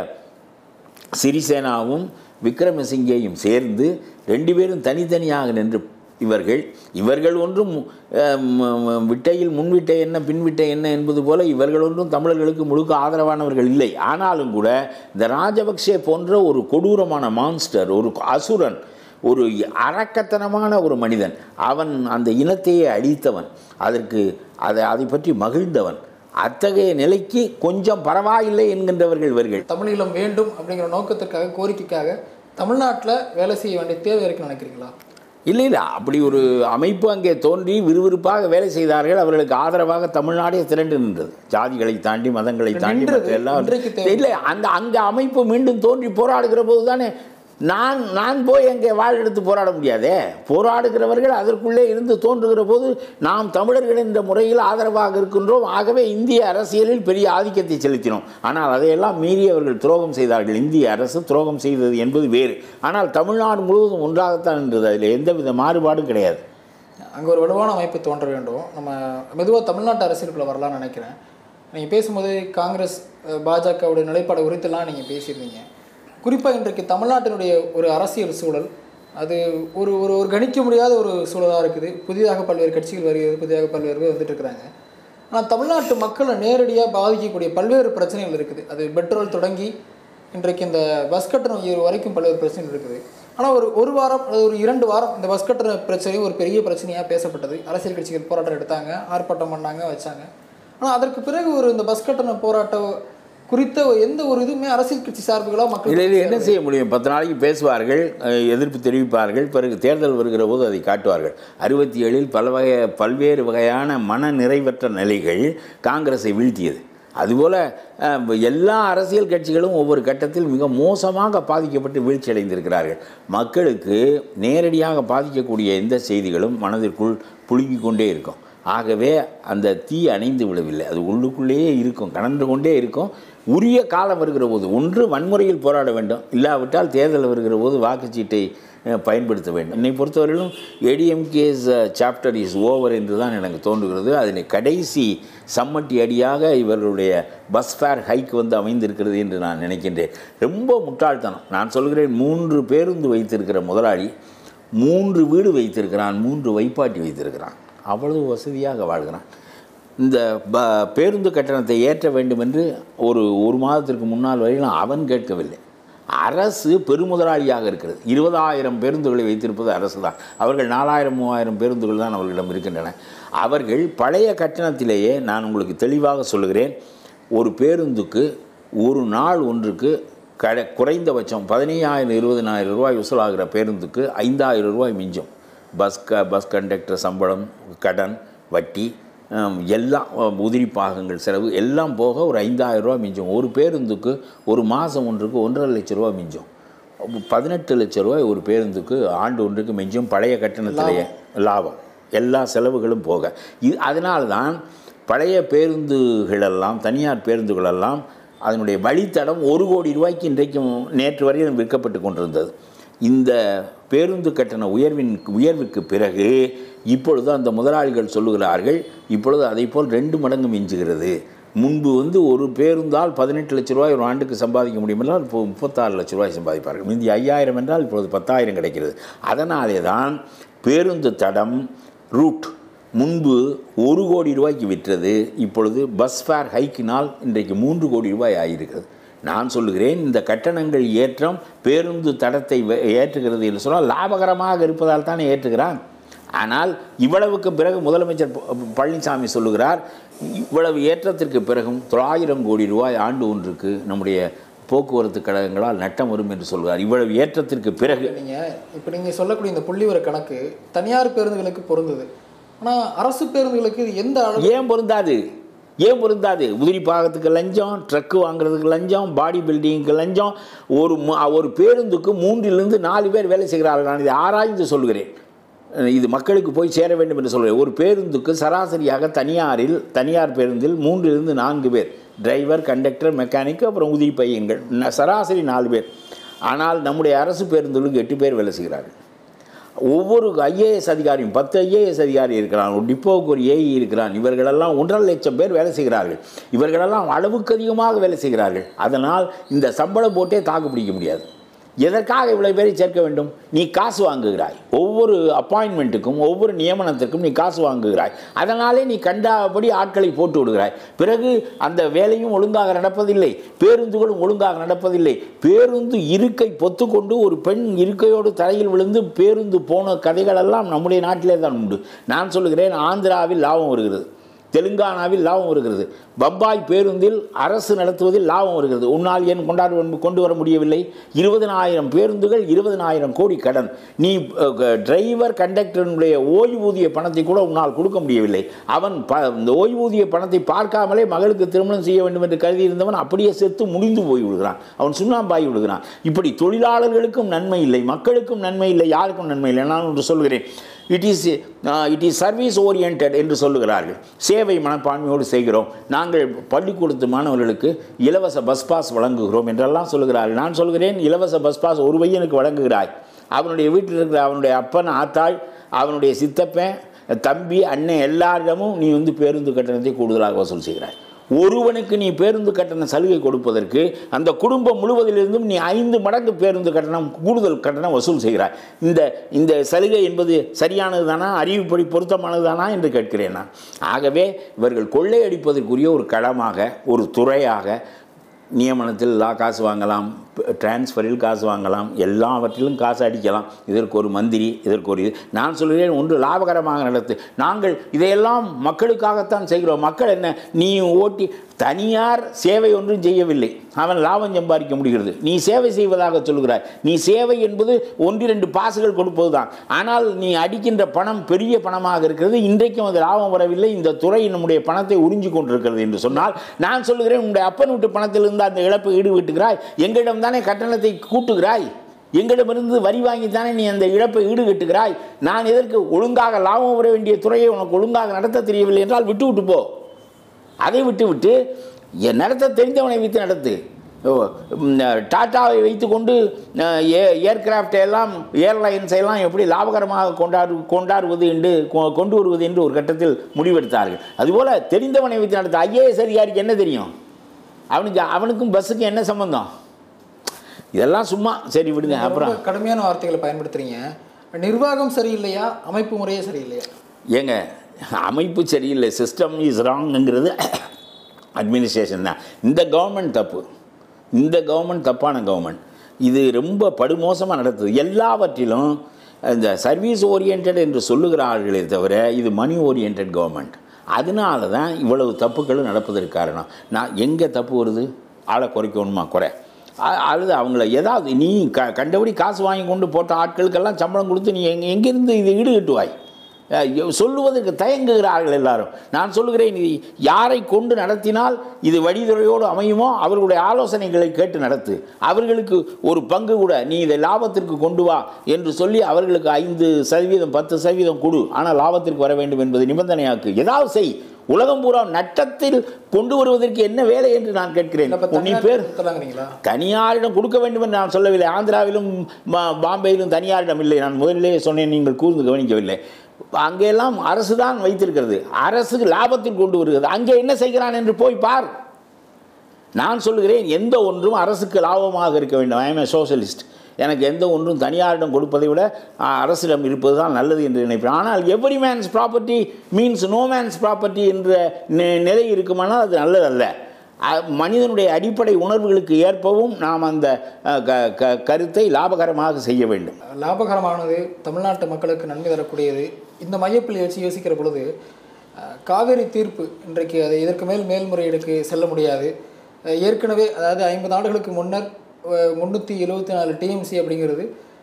சிறிசேனாவும் விக்ரமசிங்கேயும் சேர்ந்து ரெண்டு பேரும் தனித்தனியாக நின்று இவர்கள் இவர்கள் ஒன்றும் அஹ், ம- ம- விட்டையில் முன்விட்டை என்ன பின்விட்டை என்ன என்பது போல இவர்கள் ஒன்றும் தமிழர்களுக்கு முழுக்க ஆதரவானவர்கள் இல்லை ஆனாலும் கூட இந்த ராஜபக்சே போன்ற ஒரு கொடூரமான மான்ஸ்டர் ஒரு அசுரன் ஒரு அரக்கத்தனமான ஒரு மனிதன் அவன் அந்த இனத்தையே அழித்தவன் அதற்கு அதை அதை பற்றி மகிழ்ந்தவன் அத்தகைய நிலைக்கு கொஞ்சம் பரவாயில்லை என்கின்றவர்கள் இவர்கள் தமிழீழம் வேண்டும் அப்படிங்கிற நோக்கத்திற்காக கோரிக்கைக்காக தமிழ்நாட்டில் வேலை செய்ய வேண்டிய தேவை இருக்குன்னு நினைக்கிறீங்களா இல்லை இல்லை அப்படி ஒரு அமைப்பு அங்கே தோன்றி விறுவிறுப்பாக வேலை செய்தார்கள் அவர்களுக்கு ஆதரவாக தமிழ்நாடே திரண்டு நின்றது ஜாதிகளை தாண்டி மதங்களை தாண்டி நின்றது. மற்ற எல்லாம் இன்றைக்கு தேவை. இல்லை அந்த அங்கே அமைப்பு மீண்டும் தோன்றி போராடுகிற போது தானே நான் நான் போய் அங்கே வாழ் எடுத்து போராட முடியாதே போராடுகிறவர்கள் அதற்குள்ளே இருந்து தோன்றுகிற போது நாம் தமிழர்கள் என்ற முறையில் ஆதரவாக இருக்கின்றோம் ஆகவே இந்திய அரசியலில் பெரிய ஆதிக்கத்தை செலுத்தினோம் ஆனால் அதையெல்லாம் மீறி அவர்கள் துரோகம் செய்தார்கள் இந்திய அரசு துரோகம் செய்தது என்பது வேறு ஆனால் தமிழ்நாடு முழுவதும் ஒன்றாகத்தான் இருந்தது அதில் எந்தவித மாறுபாடும் கிடையாது அங்கே ஒரு வலுவான அமைப்பு தோன்ற வேண்டும் நம்ம மெதுவாக தமிழ்நாட்டு அரசியலுக்குள்ள வரலாம்னு நினைக்கிறேன் நீங்கள் பேசும்போது காங்கிரஸ் அஹ், பாஜகவுடைய நிலைப்பாடு குறித்தெல்லாம் நீங்கள் பேசியிருந்தீங்க குறிப்பாக இன்றைக்கு தமிழ்நாட்டினுடைய ஒரு அரசியல் சூழல் அது ஒரு ஒரு ஒரு கணிக்க முடியாத ஒரு சூழலாக இருக்குது புதிதாக பல்வேறு கட்சிகள் வருகிறது புதிதாக பல்வேறு பேர் வந்துட்டு இருக்கிறாங்க ஆனால் தமிழ்நாட்டு மக்களை நேரடியாக பாதிக்கக்கூடிய பல்வேறு பிரச்சனைகள் இருக்குது அது பெட்ரோல் தொடங்கி இன்றைக்கு இந்த பஸ் கட்டணம் உயர்வு வரைக்கும் பல்வேறு பிரச்சனைகள் இருக்குது ஆனால் ஒரு ஒரு வாரம் அல்லது ஒரு இரண்டு வாரம் இந்த பஸ் கட்டண பிரச்சனை ஒரு பெரிய பிரச்சனையாக பேசப்பட்டது அரசியல் கட்சிகள் போராட்டம் எடுத்தாங்க ஆர்ப்பாட்டம் பண்ணாங்க வச்சாங்க ஆனால் அதற்கு பிறகு ஒரு இந்த பஸ் கட்டண போராட்டம் குறித்த ஒரு எந்த ஒரு இதுவுமே அரசியல் கட்சி சார்புகளாக மக்கள் இதில் என்ன செய்ய முடியும் பத்து நாளைக்கு பேசுவார்கள் அஹ், எதிர்ப்பு தெரிவிப்பார்கள் பிறகு தேர்தல் வருகிற போது அதை காட்டுவார்கள் அறுபத்தி ஏழில் பல வகை பல்வேறு வகையான மன நிறைவற்ற நிலைகள் காங்கிரஸை வீழ்த்தியது அதுபோல் அஹ், எல்லா அரசியல் கட்சிகளும் ஒவ்வொரு கட்டத்தில் மிக மோசமாக பாதிக்கப்பட்டு வீழ்ச்சி அடைந்திருக்கிறார்கள் மக்களுக்கு நேரடியாக பாதிக்கக்கூடிய எந்த செய்திகளும் மனதிற்குள் புழுங்கிக் கொண்டே இருக்கும் ஆகவே அந்த தீ அணைந்து விடவில்லை அது உள்ளுக்குள்ளேயே இருக்கும் கனன்று கொண்டே இருக்கும் உரிய காலம் வருகிற போது ஒன்று வன்முறையில் போராட வேண்டும் இல்லாவிட்டால் தேர்தல் வருகிற போது வாக்குச்சீட்டை அஹ், பயன்படுத்த வேண்டும் என்னை பொறுத்தவரையிலும் ஏடிஎம்கேஸ் சாப்டர் இஸ் ஓவர் என்று தான் எனக்கு தோன்றுகிறது அதில் கடைசி சம்மட்டி அடியாக இவர்களுடைய பஸ் ஃபேர் ஹைக் வந்து அமைந்திருக்கிறது என்று நான் நினைக்கின்றேன் ரொம்ப முட்டாள்தனம் நான் சொல்கிறேன் மூன்று பேருந்து வைத்திருக்கிற முதலாளி மூன்று வீடு வைத்திருக்கிறான் மூன்று வைப்பாட்டி வைத்திருக்கிறான் அவ்வளவு வசதியாக வாழ்கிறான் இந்த ப பேருந்து கட்டணத்தை ஏற்ற வேண்டும் என்று ஒரு ஒரு மாதத்திற்கு முன்னால் வரையிலும் அவன் கேட்கவில்லை அரசு பெருமுதலாளியாக இருக்கிறது இருபதாயிரம் பேருந்துகளை வைத்திருப்பது அரசு தான் அவர்கள் நாலாயிரம் மூவாயிரம் பேருந்துகள் தான் அவர்களிடம் இருக்கின்றன அவர்கள் பழைய கட்டணத்திலேயே நான் உங்களுக்கு தெளிவாக சொல்லுகிறேன் ஒரு பேருந்துக்கு ஒரு நாள் ஒன்றுக்கு கட குறைந்தபட்சம் பதினையாயிரம் இருபதினாயிரம் ரூபாய் வசூலாகிற பேருந்துக்கு ஐந்தாயிரம் ரூபாய் மிஞ்சும் பஸ் க பஸ் கண்டக்டர் சம்பளம் கடன் வட்டி ஹம், எல்லாம் அஹ், உதிரி பாகங்கள் செலவு எல்லாம் போக ஒரு ஐந்தாயிரம் ரூபாய் மிஞ்சும் ஒரு பேருந்துக்கு ஒரு மாதம் ஒன்றுக்கு ஒன்றரை லட்ச ரூபா மிஞ்சும் பதினெட்டு லட்ச ரூபாய் ஒரு பேருந்துக்கு ஆண்டு ஒன்றுக்கு மிஞ்சும் பழைய கட்டணத்திலேயே லாபம் எல்லா செலவுகளும் போக இது அதனால தான் பழைய பேருந்துகளெல்லாம் தனியார் பேருந்துகளெல்லாம் அதனுடைய வழித்தடம் ஒரு கோடி ரூபாய்க்கு இன்றைக்கும் நேற்று வரையும் விற்கப்பட்டு கொண்டிருந்தது இந்த பேருந்து கட்டண உயர்வின் உயர்வுக்கு பிறகு இப்பொழுது அந்த முதலாளிகள் சொல்லுகிறார்கள் இப்பொழுது அதைப்போல் ரெண்டு மடங்கு மிஞ்சுகிறது முன்பு வந்து ஒரு பேருந்தால் பதினெட்டு லட்ச ரூபாய் ஒரு ஆண்டுக்கு சம்பாதிக்க முடியும் என்றால் இப்போ முப்பத்தாறு லட்ச ரூபாய் சம்பாதிப்பார்கள் முந்தி ஐயாயிரம் என்றால் இப்பொழுது பத்தாயிரம் கிடைக்கிறது அதனாலே தான் பேருந்து தடம் ரூட் முன்பு ஒரு கோடி ரூபாய்க்கு விற்றது இப்பொழுது பஸ் ஃபேர் ஹைக்கினால் இன்றைக்கு மூன்று கோடி ரூபாய் ஆகியிருக்கிறது நான் சொல்லுகிறேன் இந்த கட்டணங்கள் ஏற்றம் பேருந்து தடத்தை வே- ஏற்றுகிறது என்று சொன்னால் லாபகரமாக இருப்பதால் தானே ஏற்றுகிறான் ஆனால் இவ்வளவுக்கு பிறகு முதலமைச்சர் ப- பழனிசாமி சொல்லுகிறார் இவ்வளவு ஏற்றத்திற்கு பிறகும் தொள்ளாயிரம் கோடி ரூபாய் ஆண்டு ஒன்றுக்கு நம்முடைய போக்குவரத்து கழகங்களால் நட்டம் வரும் என்று சொல்கிறார் இவ்வளவு ஏற்றத்திற்கு பிறகு நீங்கள் இப்போ நீங்கள் சொல்லக்கூடிய இந்த புள்ளிவர கணக்கு தனியார் பேருந்துகளுக்கு பொருந்தது ஆனால் அரசு பேருந்துகளுக்கு இது எந்த அளவு ஏன் பொருந்தாது ஏன் பொருந்தாது உதிரி பாகத்துக்கு லஞ்சம் ட்ரக்கு வாங்குறதுக்கு லஞ்சம் பாடி பில்டிங்க்கு லஞ்சம் ஒரு மு- ஒரு பேருந்துக்கு மூன்றிலிருந்து நாலு பேர் வேலை செய்கிறார்கள் நான் இதை ஆராய்ந்து சொல்கிறேன் அஹ் இது மக்களுக்கு போய் சேர வேண்டும் என்று சொல்கிறேன் ஒரு பேருந்துக்கு சராசரியாக தனியாரில் தனியார் பேருந்தில் மூன்றிலிருந்து நான்கு பேர் டிரைவர் கண்டக்டர் மெக்கானிக் அப்புறம் உதிரி பையன்கள் ந- சராசரி நாலு பேர் ஆனால் நம்முடைய அரசு பேருந்துகளுக்கு எட்டு பேர் வேலை செய்கிறார்கள் ஒவ்வொரு ஐஏஎஸ் அதிகாரியும் பத்து ஐஏஎஸ் அதிகாரி இருக்கிறான் ஒரு டிப்போவுக்கு ஒரு ஏஇ இருக்கிறான் இவர்களெல்லாம் ஒன்றரை லட்சம் பேர் வேலை செய்கிறார்கள் இவர்களெல்லாம் அளவுக்கு அதிகமாக வேலை செய்கிறார்கள் அதனால் இந்த சம்பளம் போட்டே தாக்கு பிடிக்க முடியாது எதற்காக இவ்வளவு பேரை சேர்க்க வேண்டும் நீ காசு வாங்குகிறாய் ஒவ்வொரு அப்பாயின்மெண்ட்டுக்கும் ஒவ்வொரு நியமனத்திற்கும் நீ காசு வாங்குகிறாய் அதனாலே நீ கண்டாபடி ஆட்களை போட்டு விடுகிறாய் பிறகு அந்த வேலையும் ஒழுங்காக நடப்பதில்லை பேருந்துகளும் ஒழுங்காக நடப்பதில்லை பேருந்து இருக்கை பொத்துக்கொண்டு ஒரு பெண் இருக்கையோடு தரையில் விழுந்து பேருந்து போன கதைகளெல்லாம் நம்முடைய நாட்டிலே தான் உண்டு நான் சொல்லுகிறேன் ஆந்திராவில் லாபம் வருகிறது தெலுங்கானாவில் லாபம் வருகிறது பம்பாய் பேருந்தில் அரசு நடத்துவதில் லாபம் வருகிறது உன்னால் ஏன் கொண்டாடு கொண்டு வர முடியவில்லை இருபதனாயிரம் பேருந்துகள் இருபதனாயிரம் கோடி கடன் நீ டிரைவர் கண்டக்டருடைய ஓய்வூதிய பணத்தை கூட உன்னால் கொடுக்க முடியவில்லை அவன் ப இந்த ஓய்வூதிய பணத்தை பார்க்காமலே மகளுக்கு திருமணம் செய்ய வேண்டும் என்று கருதி இருந்தவன் அப்படியே செத்து முடிந்து போய் விடுகிறான் அவன் சுண்ணாம்பாய் விடுகிறான் இப்படி தொழிலாளர்களுக்கும் நன்மை இல்லை மக்களுக்கும் நன்மை இல்லை யாருக்கும் நன்மை இல்லை நான் ஒன்று சொல்கிறேன் it is it is service orient என்று சொல்லுகிறார்கள் சேவை மனப்பான்மையோடு செய்கிறோம் நாங்கள் பள்ளிக்கூடத்து மாணவர்களுக்கு இலவச பஸ் பாஸ் வழங்குகிறோம் என்றெல்லாம் சொல்லுகிறார்கள் நான் சொல்கிறேன் இலவச பஸ் பாஸ் ஒரு பையனுக்கு வழங்குகிறாய் அவனுடைய வீட்டில் இருக்கிற அவனுடைய அப்பன் ஆத்தாள் அவனுடைய சித்தப்பன் தம்பி அண்ணன் எல்லாரிடமும் நீ வந்து பேருந்து கட்டணத்தை கூடுதலாக வசூல் செய்கிறாய் ஒருவனுக்கு நீ பேருந்து கட்டண சலுகை கொடுப்பதற்கு அந்த குடும்பம் முழுவதிலிருந்தும் நீ ஐந்து மடங்கு பேருந்து கட்டணம் கூடுதல் கட்டணம் வசூல் செய்கிறாய் இந்த இந்த சலுகை என்பது சரியானது தானா அறிவுப்படி பொருத்தமானது தானா என்று கேட்கிறேன் நான் ஆகவே இவர்கள் கொள்ளையடிப்பதற்குரிய ஒரு களமாக ஒரு துறையாக நியமனத்தில் லா காசு வாங்கலாம் டிரான்ஸ்ஃபரில் காசு வாங்கலாம் எல்லாவற்றிலும் காசு அடிக்கலாம் இதற்கு ஒரு மந்திரி இதற்கு ஒரு இது நான் சொல்கிறேன் ஒன்று லாபகரமாக நடத்து நாங்கள் இதையெல்லாம் மக்களுக்காகத்தான் செய்கிறோம் மக்கள் என்ன நீ ஓட்டி தனியார் சேவை ஒன்றும் செய்யவில்லை அவன் லாபம் சம்பாதிக்க முடிகிறது நீ சேவை செய்வதாக சொல்கிறாய் நீ சேவை என்பது ஒன்றிரண்டு பாசுகள் கொடுப்பது தான் ஆனால் நீ அடிக்கின்ற பணம் பெரிய பணமாக இருக்கிறது இன்றைக்கும் அது லாபம் வரவில்லை இந்த துறை நம்முடைய பணத்தை உறிஞ்சி கொண்டிருக்கிறது என்று சொன்னால் நான் சொல்லுகிறேன் உன்னுடைய அப்பன் வீட்டு பணத்திலிருந்து அந்த இழப்பை ஈடுவிட்டுகிறாய் எங்களிடம் தானே கட்டணத்தை கூட்டுகிறாய் எங்களிடமிருந்து வரி வாங்கித்தானே நீ அந்த இழப்பை ஈடுகட்டுகிறாய் நான் எதற்கு ஒழுங்காக லாபம் வர வேண்டிய துறையை உனக்கு ஒழுங்காக நடத்த தெரியவில்லை என்றால் விட்டு விட்டு போ அதை விட்டு விட்டு என் நடத்த தெரிந்தவனை வைத்து நடத்து ஓ, ம், டாட்டாவை வைத்துக்கொண்டு அஹ், ஏ ஏர்கிராஃப்டை எல்லாம் ஏர்லைன்ஸை எல்லாம் எப்படி லாபகரமாக கொண்டாடு கொண்டாடுவது என்று கொ- கொண்டு வருவது என்று ஒரு கட்டத்தில் முடிவெடுத்தார்கள் அதுபோல் தெரிந்தவனை வைத்து நடத்த ஐஏஎஸ் அதிகாரிக்கு என்ன தெரியும் அவனுக்கு அவனுக்கும் பஸ்ஸுக்கும் என்ன சம்பந்தம் இதெல்லாம் சும்மா சரி விடுங்க அப்புறம் ரொம்ப கடுமையான வார்த்தைகளை பயன்படுத்துறீங்க நிர்வாகம் சரியில்லையா அமைப்பு முறையே சரியில்லையா ஏங்க அமைப்பு சரியில்லை சிஸ்டம் இஸ் ராங்ங்கிறது அட்மினிஸ்ட்ரேஷன் தான் இந்த கவர்மெண்ட் தப்பு இந்த கவர்மெண்ட் தப்பான கவர்மெண்ட் இது ரொம்ப படுமோசமாக நடத்துது எல்லாவற்றிலும் இந்த சர்வீஸ் ஓரியன்ட் என்று சொல்லுகிறார்களே தவிர இது மணி ஓரியன்ட் கவர்மெண்ட் அதனால தான் இவ்வளவு தப்புகளும் நடப்பதற்கு காரணம் நான் எங்கே தப்பு வருது ஆளை குறைக்கணுமா குறை அ- அல்லது அவங்கள ஏதாவது நீ க கண்டபடி காசு வாங்கி கொண்டு போட்ட ஆட்களுக்கெல்லாம் சம்பளம் கொடுத்து நீ எங்கே எங்கேருந்து இதை ஈடுகட்டுவாய் அஹ் எ- சொல்லுவதற்கு தயங்குகிறார்கள் எல்லாரும் நான் சொல்லுகிறேன் இது யாரை கொண்டு நடத்தினால் இது வழிதுறையோடு அமையுமோ அவர்களுடைய ஆலோசனைகளை கேட்டு நடத்து அவர்களுக்கு ஒரு பங்கு கூட நீ இதை லாபத்திற்கு கொண்டு வா என்று சொல்லி அவர்களுக்கு ஐந்து சதவீதம் பத்து சதவீதம் கொடு ஆனால் லாபத்திற்கு வர வேண்டும் என்பது நிபந்தனையாக்கு ஏதாவது செய் உலகம் பூரா நட்டத்தில் கொண்டு வருவதற்கு என்ன வேலை என்று நான் கேட்கிறேன் இல்ல, இப்ப நீ தனியார் பேர் கொடுத்தலாங்கிறீங்களா தனியாரிடம் கொடுக்க வேண்டும் என்று நான் சொல்லவில்லை ஆந்திராவிலும் பா- பாம்பேயிலும் தனியாரிடம் இல்லை நான் முதலிலே சொன்னேன் நீங்கள் கூர்ந்து கவனிக்கவில்லை அங்கெல்லாம் அரசு தான் வைத்திருக்கிறது அரசுக்கு லாபத்தில் கொண்டு வருகிறது அங்கே என்ன செய்கிறான் என்று போய் பார் நான் சொல்லுகிறேன் எந்த ஒன்றும் அரசுக்கு லாபமாக இருக்க வேண்டும் ஐ எம் ஏ சோஷலிஸ்ட் எனக்கு எந்த ஒன்றும் தனியாரிடம் கொடுப்பதை விட ஆ, அரசிடம் இருப்பது தான் நல்லது என்று நினைப்பேன் ஆனால் every man's property means no man's property என்ற நி- நிலை இருக்குமானால் அது நல்லதல்ல அ- மனிதனுடைய அடிப்படை உணர்வுகளுக்கு ஏற்பவும் நாம் அந்த அ, க- க- கருத்தை லாபகரமாக செய்ய வேண்டும் லாபகரமானது தமிழ்நாட்டு மக்களுக்கு நன்மை தரக்கூடியது இந்த மையப்பிள்ளை வச்சு யோசிக்கிற பொழுது அஹ், காவேரி தீர்ப்பு இன்றைக்கு அதை இதற்கு மேல் மேல்முறையீடுக்கு செல்ல முடியாது அஹ், ஏற்கனவே அதாவது ஐம்பது ஆண்டுகளுக்கு முன்னர் முந்நூற்றி எழுபத்தி நாலு டிஎம்சி அப்படிங்கிறது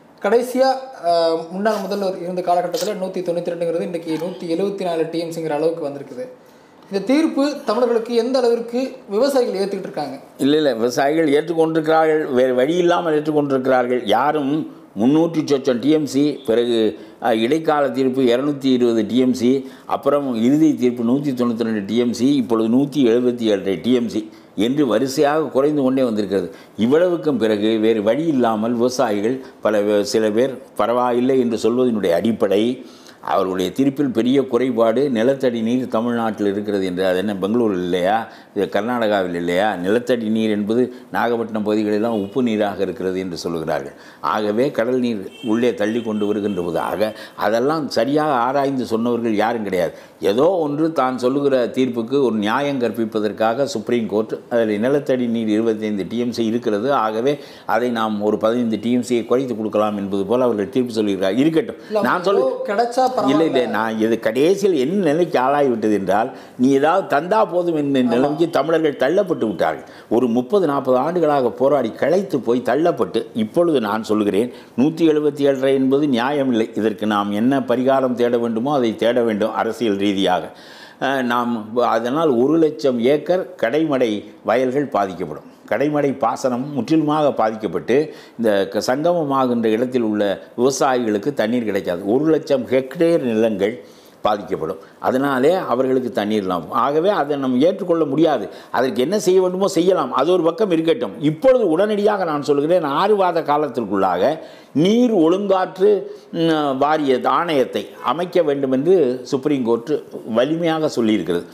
கடைசியாக முன்னாள் முதல்வர் இருந்த காலகட்டத்தில் நூற்றி தொண்ணூற்றி ரெண்டுங்கிறது இன்றைக்கி நூற்றி எழுபத்தி நாலு டிஎம்சிங்கிற அளவுக்கு வந்திருக்குது இந்த தீர்ப்பு தமிழர்களுக்கு எந்த அளவிற்கு விவசாயிகள் ஏற்றுக்கிட்டு இருக்காங்க இல்லை இல்லை விவசாயிகள் ஏற்றுக்கொண்டிருக்கிறார்கள் வேறு வழி இல்லாமல் ஏற்றுக்கொண்டிருக்கிறார்கள் யாரும் முந்நூற்றி சொச்சம் டிஎம்சி பிறகு அஹ், இடைக்கால தீர்ப்பு இரநூத்தி இருபது டிஎம்சி அப்புறம் இறுதி தீர்ப்பு நூற்றி தொண்ணூற்றி ரெண்டு டிஎம்சி இப்பொழுது நூற்றி எழுபத்தி ஏழரை டிஎம்சி என்று வரிசையாக குறைந்து கொண்டே வந்திருக்கிறது இவ்வளவுக்கும் பிறகு வேறு வழி இல்லாமல் விவசாயிகள் பல வே- சில பேர் பரவாயில்லை என்று சொல்வதனுடைய அடிப்படை அவர்களுடைய தீர்ப்பில் பெரிய குறைபாடு நிலத்தடி நீர் தமிழ்நாட்டில் இருக்கிறது என்று அது என்ன பெங்களூர் இல்லையா இது கர்நாடகாவில் இல்லையா நிலத்தடி நீர் என்பது நாகப்பட்டினம் பகுதிகளெல்லாம் உப்பு நீராக இருக்கிறது என்று சொல்லுகிறார்கள் ஆகவே கடல் நீர் உள்ளே தள்ளி கொண்டு வருகின்ற போது ஆக அதெல்லாம் சரியாக ஆராய்ந்து சொன்னவர்கள் யாரும் கிடையாது ஏதோ ஒன்று தான் சொல்லுகிற தீர்ப்புக்கு ஒரு நியாயம் கற்பிப்பதற்காக சுப்ரீம் கோர்ட் அதில் நிலத்தடி நீர் இருபத்தைந்து டிஎம்சி இருக்கிறது ஆகவே அதை நாம் ஒரு பதினைந்து டிஎம்சியை குறைத்து கொடுக்கலாம் என்பது போல் அவர்கள் தீர்ப்பு சொல்லுகிறார் இருக்கட்டும் நான் சொல்லு கிடைச்சா இல்லை இல்லை நான் இது கடைசியில் என்ன நிலைக்கு ஆளாகிவிட்டது என்றால் நீ ஏதாவது தந்தா போதும் என்ற நிலைமைக்கு தமிழர்கள் தள்ளப்பட்டு விட்டார்கள் ஒரு முப்பது நாற்பது ஆண்டுகளாக போராடி களைத்து போய் தள்ளப்பட்டு இப்பொழுது நான் சொல்கிறேன் நூற்றி எழுபத்தி ஏழரை என்பது நியாயமில்லை இதற்கு நாம் என்ன பரிகாரம் தேட வேண்டுமோ அதை தேட வேண்டும் அரசியல் ரீதியாக அஹ், நாம் அதனால் ஒரு லட்சம் ஏக்கர் கடைமடை வயல்கள் பாதிக்கப்படும் கடைமடை பாசனம் முற்றிலுமாக பாதிக்கப்பட்டு இந்த க- சங்கமமாகின்ற இடத்தில் உள்ள விவசாயிகளுக்கு தண்ணீர் கிடைக்காது ஒரு லட்சம் ஹெக்டேர் நிலங்கள் பாதிக்கப்படும் அதனாலே அவர்களுக்கு தண்ணீர் இல்லாமல் ஆகவே அதை நம்ம ஏற்றுக்கொள்ள முடியாது அதற்கு என்ன செய்ய வேண்டுமோ செய்யலாம் அது ஒரு பக்கம் இருக்கட்டும் இப்பொழுது உடனடியாக நான் சொல்கிறேன் ஆறு மாத காலத்திற்குள்ளாக நீர் ஒழுங்காற்று ம், வாரிய ஆணையத்தை அமைக்க வேண்டும் என்று சுப்ரீம் கோர்ட் வலிமையாக சொல்லியிருக்கிறது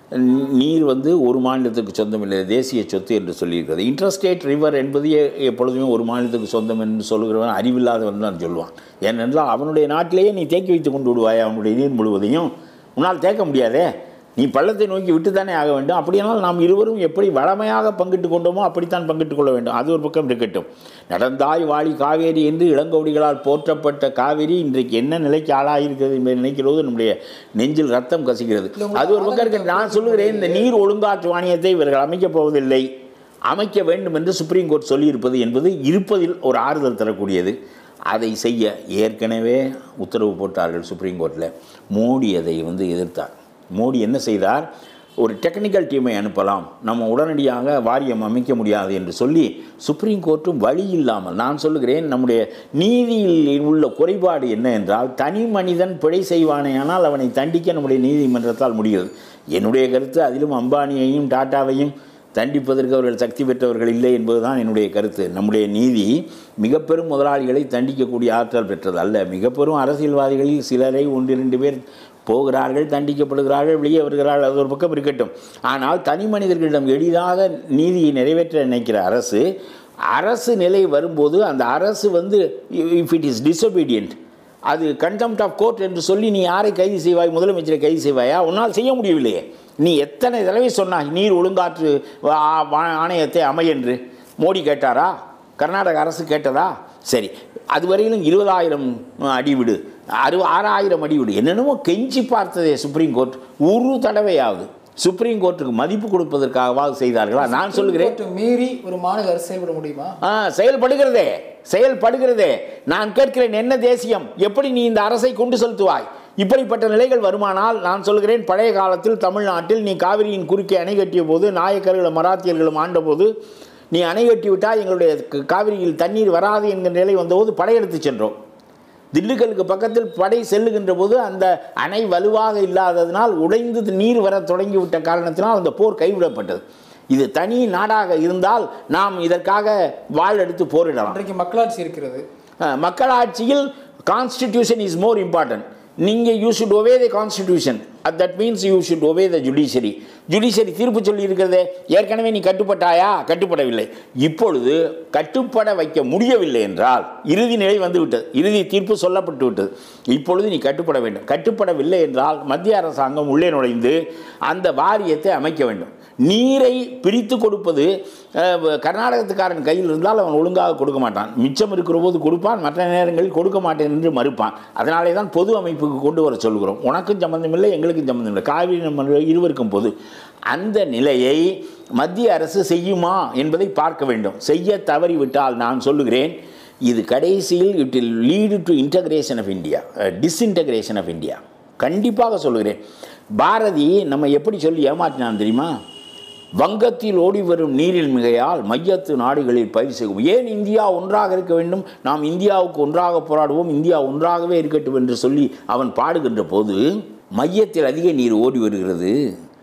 நீர் வந்து ஒரு மாநிலத்துக்கு சொந்தமில்லை தேசிய சொத்து என்று சொல்லியிருக்கிறது இன்டர்ஸ்டேட் ரிவர் என்பது எ- எப்பொழுதுமே ஒரு மாநிலத்துக்கு சொந்தம் என்று சொல்லுகிறவன் அறிவில்லாதவன் தான் சொல்லுவான் ஏனென்றால் அவனுடைய நாட்டிலேயே நீ தேக்கி வைத்து கொண்டு விடுவாய் அவனுடைய நீர் முழுவதையும் உன்னால் தேக்க முடியாதே நீ பள்ளத்தை நோக்கி விட்டுத்தானே ஆக வேண்டும் அப்படியானால் நாம் இருவரும் எப்படி வளமையாக பங்கிட்டு கொண்டோமோ அப்படித்தான் பங்கிட்டுக் கொள்ள வேண்டும் அது ஒரு பக்கம் இருக்கட்டும் நடந்தாய் வாழி காவேரி என்று இளங்கோடிகளால் போற்றப்பட்ட காவேரி இன்றைக்கு என்ன நிலைக்கு ஆளாயிருக்கிறது என்பதை நினைக்கிறது நம்முடைய நெஞ்சில் ரத்தம் கசிக்கிறது அது ஒரு பக்கம் இருக்கு நான் சொல்லுகிறேன் இந்த நீர் ஒழுங்காற்று வாணியத்தை இவர்கள் அமைக்கப் போவதில்லை அமைக்க வேண்டும் என்று சுப்ரீம் கோர்ட் சொல்லியிருப்பது என்பது இருப்பதில் ஒரு ஆறுதல் தரக்கூடியது அதை செய்ய ஏற்கனவே உத்தரவு போட்டார்கள் சுப்ரீம் கோர்ட்டில் மோடி அதை வந்து எதிர்த்தார் மோடி என்ன செய்தார் ஒரு டெக்னிக்கல் டீமை அனுப்பலாம் நம்ம உடனடியாக வாரியம் அமைக்க முடியாது என்று சொல்லி சுப்ரீம் கோர்ட்டும் வழி இல்லாமல் நான் சொல்லுகிறேன் நம்முடைய நீதியில் உள்ள குறைபாடு என்ன என்றால் தனி மனிதன் பிழை செய்வானேயானால் அவனை தண்டிக்க நம்முடைய நீதிமன்றத்தால் முடிகிறது என்னுடைய கருத்து அதிலும் அம்பானியையும் டாட்டாவையும் தண்டிப்பதற்கு அவர்கள் சக்தி பெற்றவர்கள் இல்லை என்பதுதான் என்னுடைய கருத்து நம்முடைய நீதி மிக பெரும் முதலாளிகளை தண்டிக்கக்கூடிய ஆற்றல் பெற்றது அல்ல மிக பெரும் அரசியல்வாதிகளில் சிலரை ஒன்றிரண்டு பேர் போகிறார்கள் தண்டிக்கப்படுகிறார்கள் வெளியே வருகிறார்கள் அது ஒரு பக்கம் இருக்கட்டும் ஆனால் தனி மனிதர்களிடம் எளிதாக நீதியை நிறைவேற்ற நினைக்கிற அரசு அரசு நிலை வரும்போது அந்த அரசு வந்து இஃப் இட் இஸ் disobedient அது கண்டெம்ட் ஆஃப் கோர்ட் என்று சொல்லி நீ யாரை கைது செய்வாய் முதலமைச்சரை கைது செய்வாயா உன்னால் செய்ய முடியவில்லையே நீ எத்தனை தடவை சொன்னாய் நீர் ஒழுங்காற்று ஆ- வா- ஆணையத்தை அமை என்று மோடி கேட்டாரா கர்நாடக அரசு கேட்டதா சரி அதுவரையிலும் இருபதாயிரம் அடி விடு அறு ஆறாயிரம் அடி விடு என்னென்னமோ கெஞ்சி பார்த்ததே சுப்ரீம் கோர்ட் ஒரு தடவையாவது சுப்ரீம் கோர்ட்டுக்கு மதிப்பு கொடுப்பதற்காகவாவது செய்தார்களா நான் சொல்லுகிறேன் கோர்ட்டை மீறி ஒரு மாநில அரசு செயல்பட முடியுமா ஆ செயல்படுகிறதே செயல்படுகிறதே நான் கேட்கிறேன் என்ன தேசியம் எப்படி நீ இந்த அரசை கொண்டு செலுத்துவாய் இப்படிப்பட்ட நிலைகள் வருமானால் நான் சொல்கிறேன் பழைய காலத்தில் தமிழ்நாட்டில் நீ காவிரியின் குறுக்கே அணை கட்டிய போது நாயக்கர்களும் மராத்தியர்களும் ஆண்டபோது நீ அணை கட்டி விட்டால் எங்களுடைய க- காவிரியில் தண்ணீர் வராது என்கிற நிலை வந்தபோது படையெடுத்து சென்றோம் திண்டுக்கலுக்கு பக்கத்தில் படை செல்லுகின்ற போது அந்த அணை வலுவாக இல்லாததினால் உடைந்து நீர் வர தொடங்கிவிட்ட காரணத்தினால் அந்த போர் கைவிடப்பட்டது இது தனி நாடாக இருந்தால் நாம் இதற்காக வாள் எடுத்து போரிடலாம் இன்றைக்கு மக்களாட்சி இருக்கிறது அஹ், மக்களாட்சியில் கான்ஸ்டிடியூஷன் இஸ் மோர் இம்பார்ட்டன்ட் நீங்கள் you should obey the constitution at that means you should obey the judiciary judiciary தீர்ப்பு சொல்லி இருக்கிறதே ஏற்கனவே நீ கட்டுப்பட்டாயா கட்டுப்படவில்லை இப்பொழுது கட்டுப்பட வைக்க முடியவில்லை என்றால் இறுதி நிலை வந்து விட்டது இறுதி தீர்ப்பு சொல்லப்பட்டு விட்டது இப்பொழுது நீ கட்டுப்பட வேண்டும் கட்டுப்படவில்லை என்றால் மத்திய அரசாங்கம் உள்ளே நுழைந்து அந்த வாரியத்தை அமைக்க வேண்டும் நீரை பிரித்து கொடுப்பது அஹ், கர்நாடகத்துக்காரன் கையில் இருந்தால் அவன் ஒழுங்காக கொடுக்க மாட்டான் மிச்சம் இருக்கிற போது கொடுப்பான் மற்ற நேரங்களில் கொடுக்க மாட்டேன் என்று மறுப்பான் அதனாலே தான் பொது அமைப்புக்கு கொண்டு வர சொல்கிறோம் உனக்கும் சம்பந்தமில்லை எங்களுக்கும் சம்பந்தமில்லை காவிரி நம்ம இருவருக்கும் பொது அந்த நிலையை மத்திய அரசு செய்யுமா என்பதை பார்க்க வேண்டும் செய்ய தவறிவிட்டால் நான் சொல்லுகிறேன் இது கடைசியில் it will lead to integration of India disintegration of India கண்டிப்பாக சொல்லுகிறேன் பாரதி நம்ம எப்படி சொல்லி ஏமாற்றினான் தெரியுமா வங்கத்தில் ஓடி வரும் நீரில் மிகையால் மையத்து நாடுகளில் பயிர் செய்வோம் ஏன் இந்தியா ஒன்றாக இருக்க வேண்டும் நாம் இந்தியாவுக்கு ஒன்றாக போராடுவோம் இந்தியா ஒன்றாகவே இருக்கட்டும் என்று சொல்லி அவன் பாடுகின்ற போது மையத்தில் அதிக நீர் ஓடி வருகிறது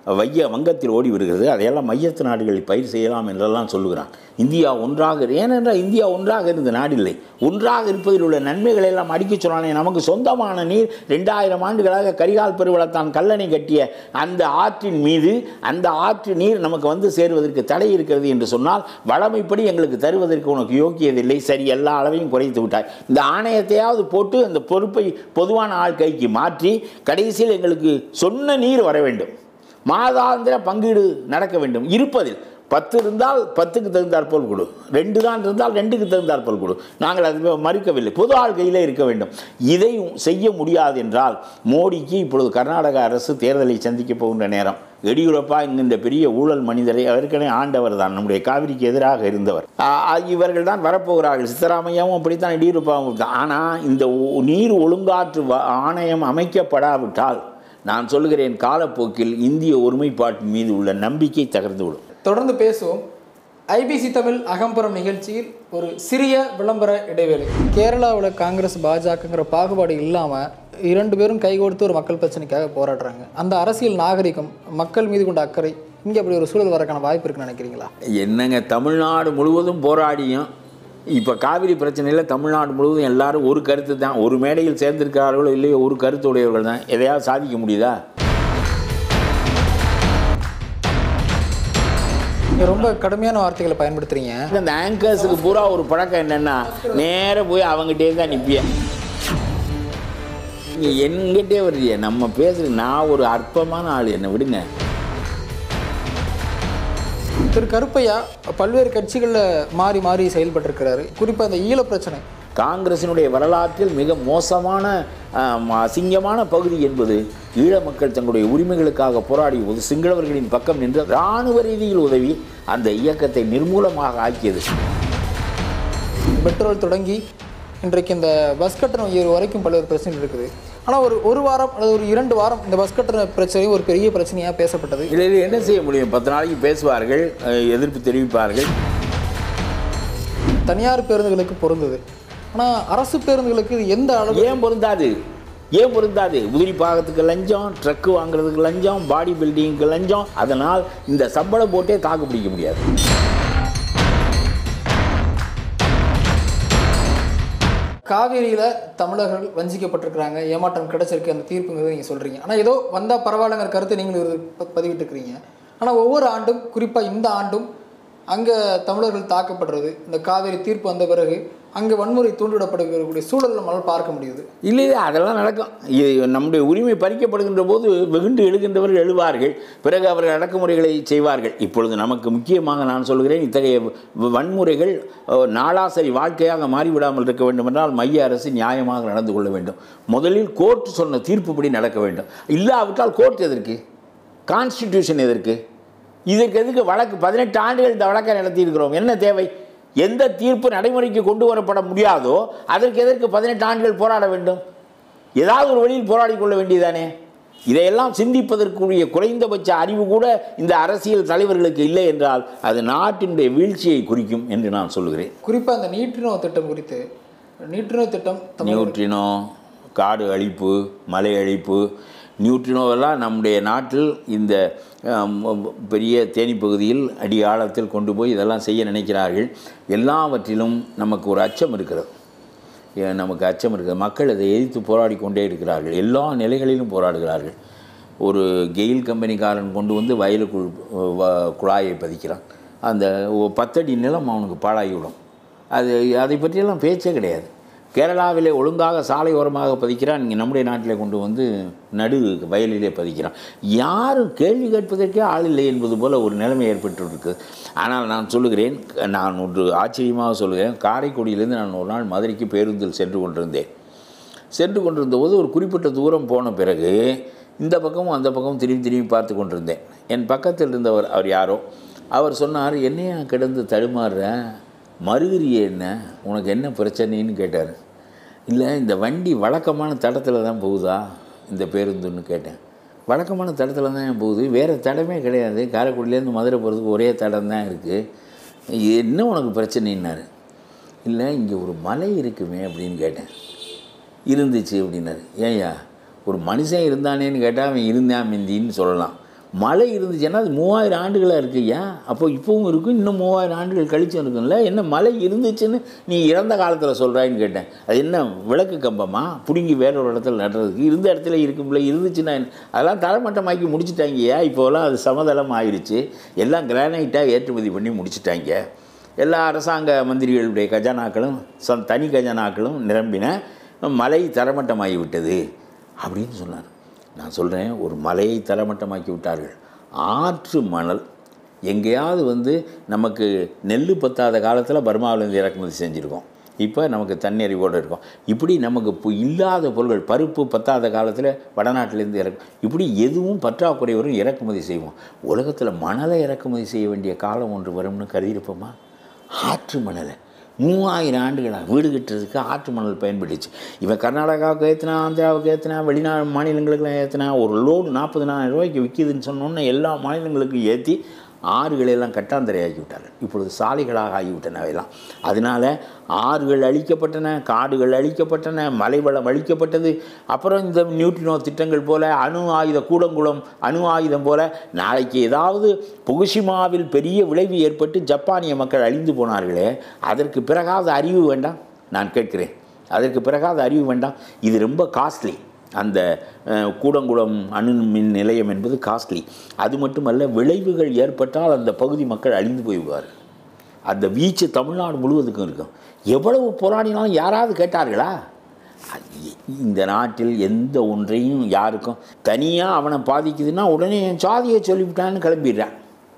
வைய வங்கத்தில் ஓடி வருகிறது அதையெல்லாம் மையத்து நாடுகளில் பயிர் செய்யலாம் என்றெல்லாம் சொல்லுகிறான் இந்தியா ஒன்றாக ஏனென்றால் இந்தியா ஒன்றாக இருந்த நாடில்லை ஒன்றாக இருப்பதில் உள்ள நன்மைகளை எல்லாம் அடிக்கச் சொன்னானே நமக்கு சொந்தமான நீர் ரெண்டாயிரம் ஆண்டுகளாக கரிகால் பெருவளத்தான் கல்லணை கட்டிய அந்த ஆற்றின் மீது அந்த ஆற்று நீர் நமக்கு வந்து சேருவதற்கு தடை இருக்கிறது என்று சொன்னால் வளமைப்படி எங்களுக்கு தருவதற்கு உனக்கு யோக்கியதில்லை சரி எல்லா அளவையும் குறைத்து விட்டாய் இந்த ஆணையத்தையாவது போட்டு அந்த பொறுப்பை பொதுவான ஆள் கைக்கு மாற்றி கடைசியில் எங்களுக்கு சொன்ன நீர் வர வேண்டும் மாதாந்திர பங்கீடு நடக்க வேண்டும் இருப்பதில் பத்து இருந்தால் பத்துக்கு தகுந்தாற்போல் கொடு ரெண்டு தான் இருந்தால் ரெண்டுக்கு தகுந்தாற்போல் கொடு நாங்கள் அது மறுக்கவில்லை பொது ஆள் கையில் இருக்க வேண்டும் இதை செய்ய முடியாது என்றால் மோடிக்கு இப்பொழுது கர்நாடக அரசு தேர்தலை சந்திக்க போகின்ற நேரம் எடியூரப்பா என்கின்ற பெரிய ஊழல் மனிதரை ஏற்கனவே ஆண்டவர் தான் நம்முடைய காவிரிக்கு எதிராக இருந்தவர் இவர்கள் தான் வரப்போகிறார்கள் சித்தராமையாவும் அப்படித்தான் எடியூரப்பாவும் தான் ஆனால் இந்த ஒ- நீர் ஒழுங்காற்று வ- ஆணையம் அமைக்கப்படாவிட்டால் நான் சொல்லுகிறேன் காலப்போக்கில் இந்திய ஒருமைப்பாட்டின் மீது உள்ள நம்பிக்கை தகர்ந்துவிடும் தொடர்ந்து பேசுவோம் ஐபிசி தமிழ் அகம்புறம் நிகழ்ச்சியில் ஒரு சிறிய விளம்பர இடைவேளை கேரளாவில் காங்கிரஸ் பாஜகங்கிற பாகுபாடு இல்லாமல் இரண்டு பேரும் கைகோர்த்து ஒரு மக்கள் பிரச்சனைக்காக போராடுறாங்க அந்த அரசியல் நாகரிகம் மக்கள் மீது கொண்ட அக்கறை இங்கே அப்படி ஒரு சூழல் வரக்கான வாய்ப்பு இருக்குன்னு நினைக்கிறீங்களா என்னங்க தமிழ்நாடு முழுவதும் போராடியும் இப்போ காவிரி பிரச்சனையில் தமிழ்நாடு முழுவதும் எல்லாரும் ஒரு கருத்து தான் ஒரு மேடையில் சேர்ந்திருக்கிறார்களோ இல்லையோ ஒரு கருத்து உடையவர்கள் தான் எதையாவது சாதிக்க முடியுதா நீங்கள் ரொம்ப கடுமையான வார்த்தைகளை பயன்படுத்துறீங்க அந்த ஆங்கர்ஸுக்கு பூரா ஒரு பழக்கம் என்னென்னா நேராக போய் அவங்ககிட்டே தான் நிற்பிய நீங்கள் என்கிட்டே வருதிய நம்ம பேசுகிற நான் ஒரு அற்பமான ஆள் என்னை விடுங்க திரு கருப்பையா பல்வேறு கட்சிகளில் மாறி மாறி செயல்பட்டிருக்கிறாரு குறிப்பாக அந்த ஈழ பிரச்சனை காங்கிரசினுடைய வரலாற்றில் மிக மோசமான ஆம், அசிங்கமான பகுதி என்பது ஈழ மக்கள் தங்களுடைய உரிமைகளுக்காக போராடிய போது சிங்களவர்களின் பக்கம் நின்று இராணுவ ரீதியில் உதவி அந்த இயக்கத்தை நிர்மூலமாக ஆக்கியது பெட்ரோல் தொடங்கி இன்றைக்கு இந்த பஸ் கட்டணம் உயர்வு வரைக்கும் பல்வேறு பிரச்சனைகள் இருக்குது ஆனால் ஒரு ஒரு வாரம் அல்லது ஒரு இரண்டு வாரம் இந்த பஸ் கட்டண பிரச்சனை ஒரு பெரிய பிரச்சனையாக பேசப்பட்டது இதில் என்ன செய்ய முடியும் பத்து நாளைக்கு பேசுவார்கள் அஹ், எதிர்ப்பு தெரிவிப்பார்கள் தனியார் பேருந்துகளுக்கு பொருந்தது ஆனால் அரசு பேருந்துகளுக்கு இது எந்த அளவு ஏன் பொருந்தாது ஏன் பொருந்தாது உதிரி பாகத்துக்கு லஞ்சம் ட்ரக்கு வாங்குறதுக்கு லஞ்சம் பாடி பில்டிங்க்கு லஞ்சம் அதனால் இந்த சம்பளம் போட்டே தாக்கு பிடிக்க முடியாது காவேரியில் தமிழர்கள் வஞ்சிக்கப்பட்டிருக்கிறாங்க ஏமாற்றம் கிடைச்சிருக்கு அந்த தீர்ப்புங்கிறது நீங்கள் சொல்கிறீங்க ஆனால் ஏதோ வந்தால் பரவாயில்லைங்கிற கருத்தை நீங்கள் ஒரு ப- பதிவிட்டிருக்கிறீங்க ஆனால் ஒவ்வொரு ஆண்டும் குறிப்பாக இந்த ஆண்டும் அங்கே தமிழர்கள் தாக்கப்படுறது இந்த காவேரி தீர்ப்பு வந்த பிறகு அங்கே வன்முறை தூண்டிவிடப்படுகிறக்கூடிய சூழல் நம்மளால் பார்க்க முடியுது இல்லை இல்லை அதெல்லாம் நடக்கும் இது நம்முடைய உரிமை பறிக்கப்படுகின்ற போது வெகுண்டு எழுகின்றவர்கள் எழுவார்கள் பிறகு அவர்கள் அடக்குமுறைகளை செய்வார்கள் இப்பொழுது நமக்கு முக்கியமாக நான் சொல்கிறேன் இத்தகைய வ- வன்முறைகள் அஹ், நாளாசரி வாழ்க்கையாக மாறிவிடாமல் இருக்க வேண்டும் என்றால் மைய அரசு நியாயமாக நடந்து கொள்ள வேண்டும் முதலில் கோர்ட் சொன்ன தீர்ப்புப்படி நடக்க வேண்டும் இல்லாவிட்டால் கோர்ட் எதற்கு கான்ஸ்டிடியூஷன் எதற்கு இதற்கு எதுக்கு வழக்கு பதினெட்டு ஆண்டுகள் இந்த வழக்கை நடத்தியிருக்கிறோம் என்ன தேவை எந்த தீர்ப்பு நடைமுறைக்கு கொண்டு வரப்பட முடியாதோ அதற்கு எதற்கு பதினெட்டு ஆண்டுகள் போராட வேண்டும் ஏதாவது ஒரு வழியில் போராடி கொள்ள வேண்டியதானே இதையெல்லாம் சிந்திப்பதற்குரிய குறைந்தபட்ச அறிவு கூட இந்த அரசியல் தலைவர்களுக்கு இல்லை என்றால் அது நாட்டினுடைய வீழ்ச்சியை குறிக்கும் என்று நான் சொல்லுகிறேன் குறிப்பாக அந்த நீட்டுணவு திட்டம் குறித்து நீட்டுணவு திட்டம் தமிழ் நியூட்ரினோ காடு அழிப்பு மலை அழிப்பு நியூட்ரினோவெல்லாம் நம்முடைய நாட்டில் இந்த ஆம், பெரிய தேனி பகுதியில் அடி ஆழத்தில் கொண்டு போய் இதெல்லாம் செய்ய நினைக்கிறார்கள் எல்லாவற்றிலும் நமக்கு ஒரு அச்சம் இருக்கிறது ஏன் நமக்கு அச்சம் இருக்குது மக்கள் அதை எதிர்த்து போராடி கொண்டே இருக்கிறார்கள் எல்லா நிலைகளிலும் போராடுகிறார்கள் ஒரு கெயில் கம்பெனிக்காரன் கொண்டு வந்து வயலுக்குள் வ- குழாயை பதிக்கிறான் அந்த ஒ- பத்தடி நிலம் அவனுக்கு பாழாகிவிடும் அது அதை பற்றியெல்லாம் பேச்சே கிடையாது கேரளாவிலே ஒழுங்காக சாலை ஓரமாக பதிக்கிறான் இங்கே நம்முடைய நாட்டிலே கொண்டு வந்து நடு வயலிலே பதிக்கிறான் யாரும் கேள்வி கேட்பதற்கே ஆள் இல்லை என்பது போல ஒரு நிலைமை ஏற்பட்டு ஆனால் நான் சொல்லுகிறேன் நான் ஒன்று ஆச்சரியமாக சொல்லுகிறேன் காரைக்குடியிலேருந்து நான் ஒரு நாள் மதுரைக்கு பேருந்தில் சென்று கொண்டிருந்தேன் சென்று கொண்டிருந்த போது ஒரு குறிப்பிட்ட தூரம் போன பிறகு இந்த பக்கமும் அந்த பக்கமும் திரும்பி திரும்பி பார்த்து கொண்டிருந்தேன் என் பக்கத்தில் இருந்தவர் அவர் யாரோ அவர் சொன்னார் என்னையா கிடந்து தடுமாறுற மறுகிறியே என்ன உனக்கு என்ன பிரச்சனைன்னு கேட்டார் இல்லை இந்த வண்டி வழக்கமான தடத்தில் தான் போகுதா இந்த பேருந்துன்னு கேட்டேன் வழக்கமான தடத்தில் தான் ஏன் போகுது வேறு தடமே கிடையாது காரைக்குடியிலேருந்து மதுரை போகிறதுக்கு ஒரே தடம் தான் இருக்குது என்ன உனக்கு பிரச்சனைன்னாரு இல்லை இங்கே ஒரு மலை இருக்குமே அப்படின்னு கேட்டேன் இருந்துச்சு அப்படின்னாரு ஏய்யா ஒரு மனுஷன் இருந்தானேன்னு கேட்டால் அவன் இருந்தான் மிந்தின்னு சொல்லலாம் மழை இருந்துச்சுன்னா அது மூவாயிரம் ஆண்டுகளாக இருக்குய்யா அப்போ இப்போவும் இருக்கும் இன்னும் மூவாயிரம் ஆண்டுகள் கழிச்சும் இருக்கும்ல என்ன மழை இருந்துச்சுன்னு நீ இறந்த காலத்தில் சொல்கிறாயின்னு கேட்டேன் அது என்ன விளக்கு கம்பமா பிடுங்கி வேற ஒரு இடத்துல நடுறதுக்கு இருந்த இடத்துல இருக்கும்ல இருந்துச்சுன்னா என்ன? அதெல்லாம் தரமட்டமாக்கி முடிச்சிட்டாங்கய்யா இப்போலாம் அது சமதளம் ஆயிடுச்சு எல்லாம் கிரானைட்டாக ஏற்றுமதி பண்ணி முடிச்சிட்டாங்க எல்லா அரசாங்க மந்திரிகளுடைய கஜானாக்களும் சொ தனி கஜானாக்களும் நிரம்பின மலை தரமட்டமாகி விட்டது அப்படின்னு சொன்னார் நான் சொல்கிறேன் ஒரு மலையை தரமட்டமாக்கி விட்டார்கள் ஆற்று மணல் எங்கேயாவது வந்து நமக்கு நெல் பத்தாத காலத்தில் பர்மாவிலேருந்து இறக்குமதி செஞ்சுருக்கோம் இப்போ நமக்கு தண்ணறிவோடு இருக்கும் இப்படி நமக்கு இப்போ இல்லாத பொருட்கள் பருப்பு பத்தாத காலத்தில் வடநாட்டிலேருந்து இறக்கு இப்படி எதுவும் பற்றாக்குறை வரும் இறக்குமதி செய்வோம் உலகத்தில் மணலை இறக்குமதி செய்ய வேண்டிய காலம் ஒன்று வரும்னு கருதியிருப்போமா ஆற்று மணலை மூவாயிரம் ஆண்டுகளாக வீடு கட்டுறதுக்கு ஆற்று மணல் பயன்பட்டுச்சு இவன் கர்நாடகாவுக்கு ஏற்றினா ஆந்திராவுக்கு ஏற்றினா வெளிநாடு மாநிலங்களுக்குலாம் ஏற்றினா ஒரு லோடு நாற்பதினாயிரம் ரூபாய்க்கு விற்கிதுன்னு சொன்னோன்னே எல்லா மாநிலங்களுக்கும் ஏற்றி ஆறுகளெல்லாம் கட்டாந்தரையாக்கி விட்டார்கள் இப்பொழுது சாலைகளாக ஆகிவிட்டன அவையெல்லாம் அதனால் ஆறுகள் அழிக்கப்பட்டன காடுகள் அழிக்கப்பட்டன மலைவளம் அழிக்கப்பட்டது அப்புறம் இந்த நியூட்ரினோ திட்டங்கள் போல அணு ஆயுத கூடங்குளம் அணு ஆயுதம் போல நாளைக்கு ஏதாவது புகுஷிமாவில் பெரிய விளைவு ஏற்பட்டு ஜப்பானிய மக்கள் அழிந்து போனார்களே அதற்கு பிறகாவது அறிவு வேண்டாம் நான் கேட்கிறேன் அதற்கு பிறகாவது அறிவு வேண்டாம் இது ரொம்ப காஸ்ட்லி அந்த அஹ், கூடங்குளம் அணு மின் நிலையம் என்பது காஸ்ட்லி அது மட்டுமல்ல விளைவுகள் ஏற்பட்டால் அந்த பகுதி மக்கள் அழிந்து போய்விடுவார்கள் அந்த வீச்சு தமிழ்நாடு முழுவதுக்கும் இருக்கும் எவ்வளவு போராடினாலும் யாராவது கேட்டார்களா ஐய, இந்த நாட்டில் எந்த ஒன்றையும் யாருக்கும் தனியாக அவனை பாதிக்குதுன்னா உடனே என் சாதியை சொல்லிவிட்டான்னு கிளம்பிடுறான்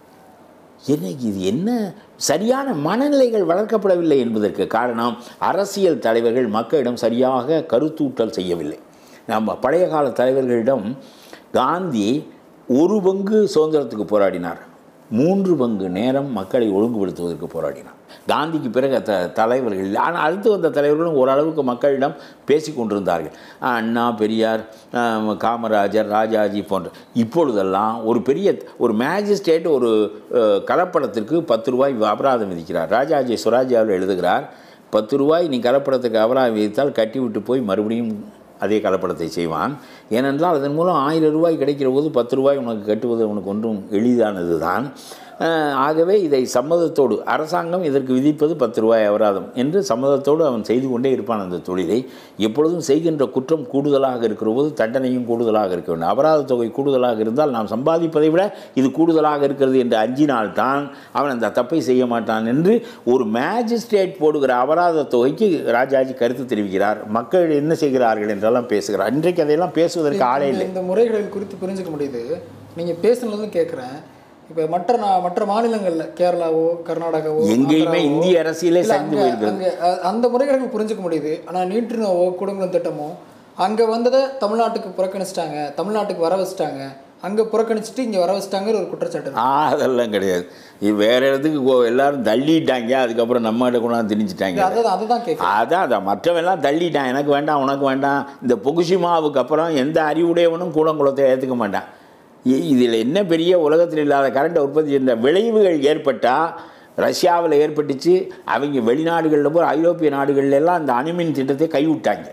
என்ன இது என்ன சரியான மனநிலைகள் வளர்க்கப்படவில்லை என்பதற்கு காரணம் அரசியல் தலைவர்கள் மக்களிடம் சரியாக கருத்தூட்டல் செய்யவில்லை நம்ம பழைய கால தலைவர்களிடம் காந்தி ஒரு பங்கு சுதந்திரத்துக்கு போராடினார் மூன்று பங்கு நேரம் மக்களை ஒழுங்குபடுத்துவதற்கு போராடினார் காந்திக்கு பிறகு த தலைவர்கள் ஆனால் அடுத்து வந்த தலைவர்களும் ஓரளவுக்கு மக்களிடம் பேசி கொண்டிருந்தார்கள் அண்ணா பெரியார் ஆஹ், காமராஜர் ராஜாஜி போன்ற இப்பொழுதெல்லாம் ஒரு பெரிய ஒரு மேஜிஸ்ட்ரேட் ஒரு அஹ், கலப்படத்திற்கு பத்து ரூபாய் அபராதம் விதிக்கிறார் ராஜாஜி சுராஜாவில் எழுதுகிறார் பத்து ரூபாய் நீ கலப்படத்துக்கு அபராதம் விதித்தால் கட்டிவிட்டு போய் மறுபடியும் அதே கலப்படத்தை செய்வான் ஏனென்றால் அதன் மூலம் ஆயிரம் ரூபாய் கிடைக்கிற போது பத்து ரூபாய் உனக்கு கட்டுவது உனக்கு ஒன்றும் எளிதானது தான் ஆகவே இதை சம்மதத்தோடு அரசாங்கம் இதற்கு விதிப்பது பத்து ரூபாய் அபராதம் என்று சம்மதத்தோடு அவன் செய்து கொண்டே இருப்பான் அந்த தொழிலை எப்பொழுதும் செய்கின்ற குற்றம் கூடுதலாக இருக்கிற போது தண்டனையும் கூடுதலாக இருக்க வேண்டும் அபராத தொகை கூடுதலாக இருந்தால் நாம் சம்பாதிப்பதை விட இது கூடுதலாக இருக்கிறது என்று அஞ்சினால்தான் அவன் அந்த தப்பை செய்ய மாட்டான் என்று ஒரு மேஜிஸ்ட்ரேட் போடுகிற அபராத தொகைக்கு ராஜாஜி கருத்து தெரிவிக்கிறார் மக்கள் என்ன செய்கிறார்கள் என்றெல்லாம் பேசுகிறார் இன்றைக்கு அதையெல்லாம் பேசுவதற்கு ஆளே இல்லை இந்த முறைகள் குறித்து புரிஞ்சுக்க முடியுது நீங்கள் பேசுனதும் கேட்குறேன் இப்போ மற்ற நா- மற்ற மாநிலங்களில் கேரளாவோ கர்நாடகாவோ எங்கேயுமே ஆந்திராவோ, இந்திய அரசியலே இல்ல, சரிந்து அங்க- போயிருக்கிறது அங்க, அ- அந்த முறைகள் புரிஞ்சுக்க முடியுது ஆனால் நீட்டுனோவோ குடும்பம் திட்டமோ அங்கே வந்ததை தமிழ்நாட்டுக்கு புறக்கணிச்சிட்டாங்க தமிழ்நாட்டுக்கு வர வச்சுட்டாங்க அங்கே புறக்கணிச்சிட்டு இங்கே வர வச்சுட்டாங்கிற ஒரு குற்றச்சாட்டு இருக்கு. ஆ அதெல்லாம் கிடையாது இது வேற இடத்துக்கு போ- எல்லாரும் தள்ளிட்டாங்க அதுக்கப்புறம் நம்மகிட்ட கொண்டாந்து திணிச்சிட்டாங்க அதான் அதை தான் கேட்குறேன் அதான் அதான் மற்றவெல்லாம் தள்ளிட்டான் எனக்கு வேண்டாம் உனக்கு வேண்டாம் இந்த புகுஷிமாவுக்கு அப்புறம் எந்த அறிவுடையவனும் கூடங்குளத்தை ஏற்றுக்க மாட்டான் இதில் என்ன பெரிய உலகத்தில் இல்லாத கரண்ட்டை உற்பத்தி செய்த விளைவுகள் ஏற்பட்டால் ரஷ்யாவில் ஏற்பட்டுச்சு அவங்க வெளிநாடுகளில் போய் ஐரோப்பிய நாடுகள்ல எல்லாம் அந்த அணுமின் திட்டத்தை கைவிட்டாங்க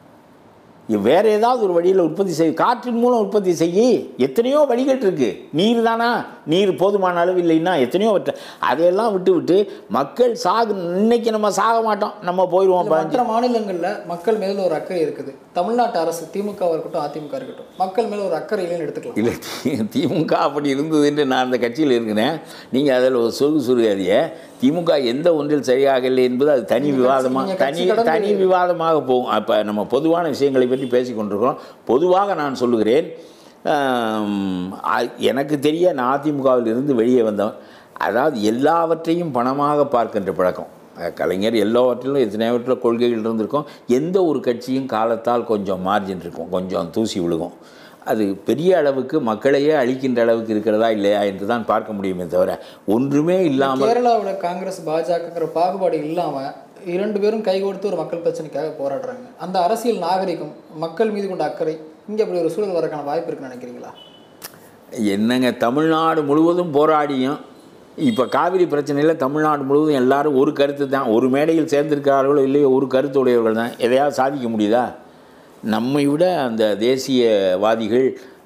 இ- வேற ஏதாவது ஒரு வழியில் உற்பத்தி செய் காற்றின் மூலம் உற்பத்தி செய்யி எத்தனையோ வழிகள் இருக்கு நீர் தானா நீர் போதுமான அளவு இல்லைன்னா எத்தனையோ விட்டு அதையெல்லாம் விட்டு விட்டு மக்கள் சாகு இன்னைக்கு நம்ம சாக மாட்டோம் நம்ம போயிடுவோம் இல்ல, பாஞ்சு மற்ற மாநிலங்களில் மக்கள் மேல ஒரு அக்கறை இருக்குது தமிழ்நாட்டு அரசு திமுகவாக இருக்கட்டும் அதிமுக இருக்கட்டும் மக்கள் மேல ஒரு அக்கறை இல்லைன்னு எடுத்துக்கலாம் இல்லை தி- திமுக அப்படி இருந்தது என்று நான் அந்த கட்சியில் இருக்கிறேன் நீங்கள் அதில் ஒரு சொருகு சுருகாதிய திமுக எந்த ஒன்றில் சரியாக இல்லை என்பது அது தனி நீங்க கட்சி- விவாதமாக நீங்க தனி கட்சி கடந்து- தனி விவாதமாக போகும் அப்போ நம்ம பொதுவான விஷயங்களை பற்றி பேசி கொண்டிருக்கிறோம் பொதுவாக நான் சொல்லுகிறேன் ஆம், அ- எனக்கு தெரிய நான் அதிமுகவில் இருந்து வெளியே வந்தவன் அதாவது எல்லாவற்றையும் பணமாக பார்க்கின்ற பழக்கம் அஹ் கலைஞர் எல்லாவற்றிலும் எத்தனையாவற்றில் கொள்கைகள் இருந்திருக்கும் எந்த ஒரு கட்சியும் காலத்தால் கொஞ்சம் மார்ஜின் இருக்கும் கொஞ்சம் தூசி விழுகும் அது பெரிய அளவுக்கு மக்களையே அழிக்கின்ற அளவுக்கு இருக்கிறதா இல்லையா என்று தான் பார்க்க முடியுமே தவிர ஒன்றுமே இல்லாமல் கேரளாவோட காங்கிரஸ் பாஜகங்கிற பாகுபாடு இல்லாம இரண்டு பேரும் கைகோர்த்து ஒரு மக்கள் பிரச்சனைக்காக போராடுறாங்க அந்த அரசியல் நாகரிகம் மக்கள் மீது கொண்ட அக்கறை இங்க அப்படி ஒரு சூழல் வரக்கான வாய்ப்பு இருக்குன்னு நினைக்கிறீங்களா என்னங்க தமிழ்நாடு முழுவதும் போராடியும் இப்போ காவிரி பிரச்சனையில் தமிழ்நாடு முழுவதும் எல்லாரும் ஒரு கருத்து தான் ஒரு மேடையில் சேர்ந்திருக்கிறார்களோ இல்லையோ ஒரு கருத்துடையவர்கள் தான் எதையாவது சாதிக்க முடியுதா நம்மை விட அந்த தேசியவாதிகள்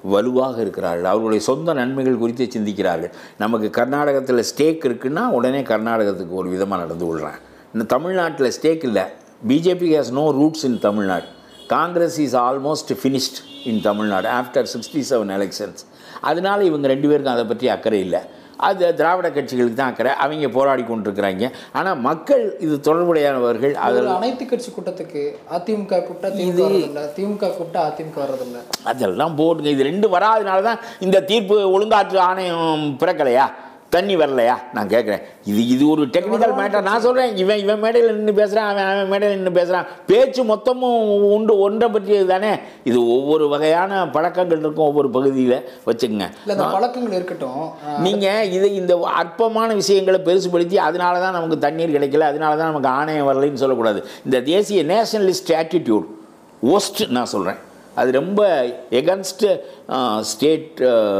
வலுவாக இருக்கிறார்கள் அவர்களுடைய சொந்த நன்மைகள் குறித்து சிந்திக்கிறார்கள் நமக்கு கர்நாடகத்தில் ஸ்டேக் இருக்குன்னா உடனே கர்நாடகத்துக்கு ஒரு விதமாக நடந்து கொள்கிறான் இந்த தமிழ்நாட்டில் ஸ்டேக் இல்லை BJP has no roots in Tamil Nadu Congress is almost finished in Tamil Nadu after sixty seven elections அதனால இவங்க ரெண்டு பேருக்கும் அதை பற்றி அக்கறை இல்லை அது திராவிட கட்சிகளுக்கு தான் அக்கறை அவங்க போராடி கொண்டிருக்கிறாங்க ஆனால் மக்கள் இது தொடர்புடையவர்கள் அது ஒரு அனைத்து கட்சி கூட்டத்துக்கு அதிமுக கூப்பிட்டா திமுக வர்றதில்ல திமுக கூப்பிட்டா அதிமுக வர்றதில்ல அதெல்லாம் போட்டுங்க இது ரெண்டு வராதனால தான் இந்த தீர்ப்பு ஒழுங்காற்று ஆணையம் பிறக்கலையா தண்ணி வரலையா நான் கேட்குறேன் இது இது ஒரு டெக்னிக்கல் மேட்டர் நான் சொல்கிறேன் இவன் இவன் மேடையில் நின்று பேசுகிறான் அவன் அவன் மேடையில் நின்று பேசுகிறான் பேச்சு மொத்தமும் உண்டு ஒன்றை பற்றியது தானே இது ஒவ்வொரு வகையான பழக்கங்கள் இருக்கும் ஒவ்வொரு பகுதியில் வச்சுக்கோங்க இல்ல இந்த பழக்கங்கள் இருக்கட்டும் ஆஹ், நீங்கள் இதை இந்த அற்பமான விஷயங்களை பெருசுபடுத்தி அதனால தான் நமக்கு தண்ணீர் கிடைக்கல அதனால தான் நமக்கு ஆணையம் வரலைன்னு சொல்லக்கூடாது இந்த தேசிய நேஷனலிஸ்ட் ஆட்டிடியூட் ஒஸ்ட் நான் சொல்கிறேன் அது ரொம்ப எகன்ஸ்ட் ஸ்டேட்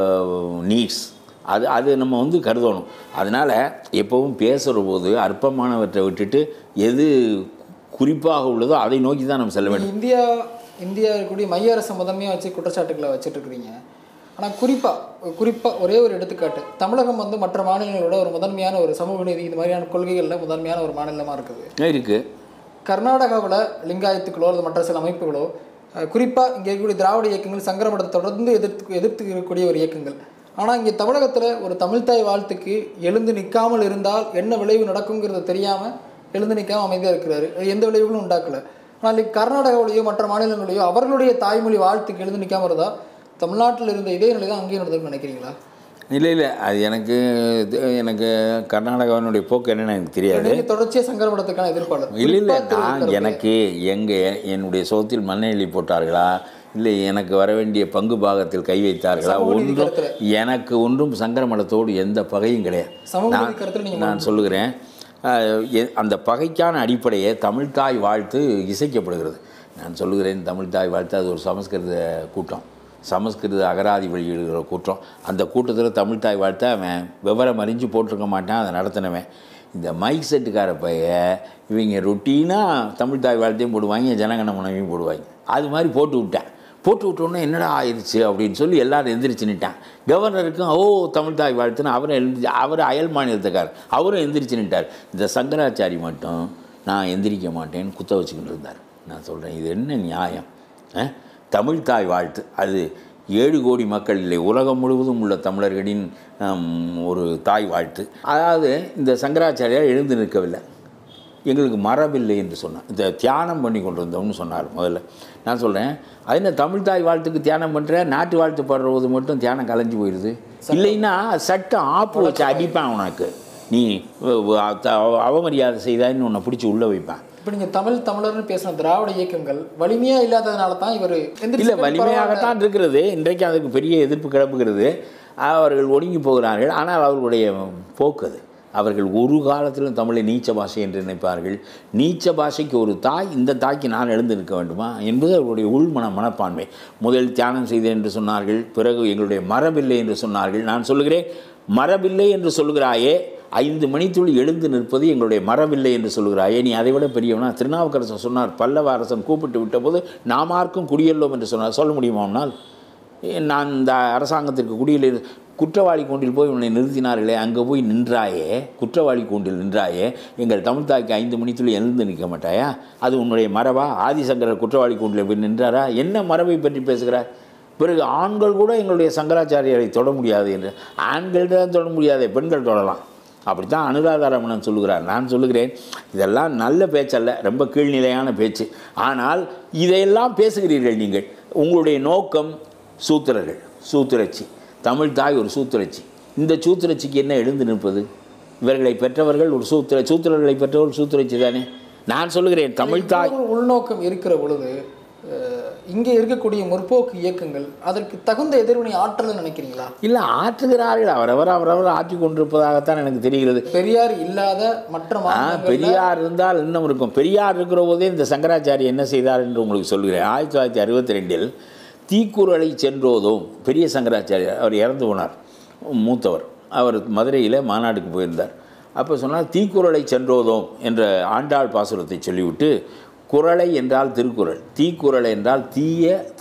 நீட்ஸ் அது அது நம்ம வந்து கருதணும் அதனால் எப்போவும் பேசுகிற போது அற்பமானவற்றை விட்டுட்டு எது குறிப்பாக உள்ளதோ அதை நோக்கி தான் நம்ம செல்ல வேண்டும் நீங்க இந்தியா இந்தியா இருக்கக்கூடிய மைய அரசு முதன்மையாக வச்சு குற்றச்சாட்டுகளை வச்சுட்டு இருக்கிறீங்க ஆனால் குறிப்பாக குறிப்பாக ஒரே ஒரு எடுத்துக்காட்டு தமிழகம் வந்து மற்ற மாநிலங்களோட ஒரு முதன்மையான ஒரு சமூக நீதி இந்த மாதிரியான கொள்கைகளில் முதன்மையான ஒரு மாநிலமாக இருக்குது இருக்குது கர்நாடகாவில் லிங்காயத்துக்களோ அல்லது மற்ற சில அமைப்புகளோ குறிப்பாக இங்கே இருக்கக்கூடிய திராவிட இயக்கங்கள் சங்கரமடத்தை தொடர்ந்து எதிர்த்து எதிர்த்து இருக்கக்கூடிய ஒரு இயக்கங்கள் ஆனால் இங்கே தமிழகத்தில் ஒரு தமிழ்த்தாய் வாழ்த்துக்கு எழுந்து நிற்காமல் இருந்தால் என்ன விளைவு நடக்குங்கிறது தெரியாமல் எழுந்து நிற்காம அமைதியாக இருக்கிறாரு அது எந்த விளைவுகளும் உண்டாக்கல ஆனால் இங்கே கர்நாடகாவிலேயோ மற்ற மாநிலங்களிலேயோ அவர்களுடைய தாய்மொழி வாழ்த்துக்கு எழுந்து நிற்காம இருந்தால் தமிழ்நாட்டில் இருந்த இதே நிலை தான் அங்கேயும் நடந்திருக்குன்னு நினைக்கிறீங்களா இல்லை இல்லை அது எனக்கு இது எனக்கு கர்நாடகாவினுடைய போக்கு என்னன்னு எனக்கு தெரியாது நீங்கள் தொடர்ச்சியாக சங்கரமடத்துக்கான எதிர்ப்பாளர் இல்லை இல்லை குறிப்பா நான் திரு- எனக்கு எங்கே என்னுடைய சோத்தில் மண்ணெண்ணெய் போட்டார்களா இல்லை எனக்கு வர வேண்டிய பங்கு பாகத்தில் கை வைத்தார்களா சமூக நீதி ஒன்றும் கருத்துல. எனக்கு ஒன்றும் சங்கரமடத்தோடு எந்த பகையும் கிடையாது சமூக நான் நீதி கருத்தில் நீங்கள் நான் சொல்லுகிறேன் அஹ், எ- அந்த பகைக்கான அடிப்படையே தமிழ்தாய் வாழ்த்து இசைக்கப்படுகிறது நான் சொல்லுகிறேன் தமிழ்தாய் வாழ்த்து அது ஒரு சமஸ்கிருத கூட்டம் சமஸ்கிருத அகராதி வெளியிடுகிற கூட்டம் அந்த கூட்டத்தில் தமிழ்தாய் வாழ்த்தை அவன் விவரம் அறிஞ்சு போட்டிருக்க மாட்டான் அதை நடத்தினவன் இந்த மைக் செட்டுக்கார பைய இவங்க ரொட்டீனாக தமிழ்தாய் வாழ்த்தையும் போடுவாங்க ஜனகணமனையும் போடுவாங்க அது மாதிரி போட்டு விட்டேன் போட்டு விட்டோன்னே என்னடா ஆயிடுச்சு அப்படின்னு சொல்லி எல்லாரும் எந்திரிச்சு நிட்டான் கவர்னருக்கும் ஓ தமிழ் தாய் வாழ்த்துன்னு அவரும் எழுந்து அவர் அயல் மாநிலத்துக்கார் அவரும் எந்திரிச்சு நிட்டார் இந்த சங்கராச்சாரி மட்டும் நான் எந்திரிக்க மாட்டேன்னு குத்த வச்சுக்கிட்டு இருந்தார் நான் சொல்கிறேன் இது என்ன நியாயம் அஹ்? தமிழ் தாய் வாழ்த்து அது ஏழு கோடி மக்கள் இல்லை உலகம் முழுவதும் உள்ள தமிழர்களின் ஹம், ஒரு தாய் வாழ்த்து அதாவது இந்த சங்கராச்சாரியார் எழுந்து நிற்கவில்லை எங்களுக்கு மரபில்லை என்று சொன்னார் இந்த தியானம் பண்ணி கொண்டு வந்தோம்னு சொன்னார் முதல்ல நான் சொல்கிறேன் அது என்ன தமிழ் தாய் வாழ்த்துக்கு தியானம் பண்ணுற நாட்டு வாழ்த்து பாடுறது மட்டும் தியானம் கலைஞ்சு போயிடுது இல்லைன்னா சட்டம் ஆப்பு வச்சு அடிப்பான் உனக்கு நீ வ- வ- த- அவமரியாதை செய்தான்னு உன்னை பிடிச்சி உள்ளே வைப்பான் இப்போ நீங்கள் தமிழ் தமிழர்னு பேசின திராவிட இயக்கங்கள் வலிமையாக இல்லாததுனால தான் இவர் இல்லை வலிமையாகத்தான் இருக்கிறது இன்றைக்கு அதுக்கு பெரிய எதிர்ப்பு கிளம்புகிறது அவர்கள் ஒடுங்கி போகிறார்கள் ஆனால் அவர்களுடைய போக்கு அது அவர்கள் ஒரு காலத்திலும் தமிழை நீச்ச பாஷை என்று நினைப்பார்கள் நீச்ச பாஷைக்கு ஒரு தாய் இந்த தாய்க்கு நான் எழுந்து நிற்க வேண்டுமா என்பது அவர்களுடைய உள்மன மனப்பான்மை முதலில் தியானம் செய்தேன் என்று சொன்னார்கள் பிறகு எங்களுடைய மரபில்லை என்று சொன்னார்கள் நான் சொல்லுகிறேன் மரபில்லை என்று சொல்லுகிறாயே ஐந்து மணித்துளி எழுந்து நிற்பது எங்களுடைய மரபில்லை என்று சொல்கிறாயே நீ அதை விட பெரியவனா திருநாவுக்கரசர் சொன்னார் பல்லவ அரசன் கூப்பிட்டு விட்டபோது நாமார்க்கும் குடியல்லோம் என்று சொன்னார் சொல்ல முடியுமா உன்னால் ஏ, நான் இந்த அரசாங்கத்திற்கு குடியில் இரு- குற்றவாளி கூண்டில் போய் உன்னை நிறுத்தினார்களே அங்கே போய் நின்றாயே குற்றவாளி கூண்டில் நின்றாயே எங்கள் தமிழ்தாய்க்கு ஐந்து மணித்துளி எழுந்து நிற்க மாட்டாயா அது உன்னுடைய மரபா ஆதிசங்கரர் குற்றவாளி கூண்டில் போய் நின்றாரா என்ன மரபை பற்றி பேசுகிறார் பிறகு ஆண்கள் கூட எங்களுடைய சங்கராச்சாரியரை தொட முடியாது என்று ஆண்கள் தான் தொட முடியாது பெண்கள் தொடலாம் அப்படித்தான் அனுராதாரமணன் சொல்லுகிறார் நான் சொல்லுகிறேன் இதெல்லாம் நல்ல பேச்சல்ல ரொம்ப கீழ்நிலையான பேச்சு ஆனால் இதையெல்லாம் பேசுகிறீர்கள் நீங்கள் உங்களுடைய நோக்கம் சூத்திரர்கள் சூத்திரச்சி தமிழ் தாய் ஒரு சூத்திரச்சி இந்த சூத்திரச்சிக்கு என்ன எழுந்து நிற்பது இவர்களை பெற்றவர்கள் ஒரு சூத்திர சூத்திரர்களை பெற்றவர்கள் சூத்திரச்சி தானே நான் சொல்லுகிறேன் தமிழ் தாய் ஒரு உள்நோக்கம் இருக்கிற பொழுது அஹ், இங்கே இருக்கக்கூடிய முற்போக்கு இயக்கங்கள் அதற்கு தகுந்த எதிர்வினை ஆற்றல்னு நினைக்கிறீங்களா இல்லை ஆற்றுகிறார்கள் அவரவர் அவரவர் ஆற்றி கொண்டிருப்பதாகத்தான் எனக்கு தெரிகிறது பெரியார் இல்லாத மற்ற ஆ மாநிலங்கள்ல பெரியார் இருந்தால் இன்னும் இருக்கும் பெரியார் இருக்கிற போதே இந்த சங்கராச்சாரி என்ன செய்தார் என்று உங்களுக்கு சொல்கிறேன் ஆயிரத்தி தொள்ளாயிரத்தி அறுபத்தி ரெண்டில் தீக்குறளை சென்றோதும் பெரிய சங்கராச்சாரியார் அவர் இறந்து போனார் மூத்தவர் அவர் மதுரையில் மாநாட்டுக்கு போயிருந்தார் அப்போ சொன்னால் தீக்குறளை சென்றோதோம் என்ற ஆண்டாள் பாசுரத்தை சொல்லிவிட்டு குறளை என்றால் திருக்குறள் தீக்குறள் என்றால் தீய தி-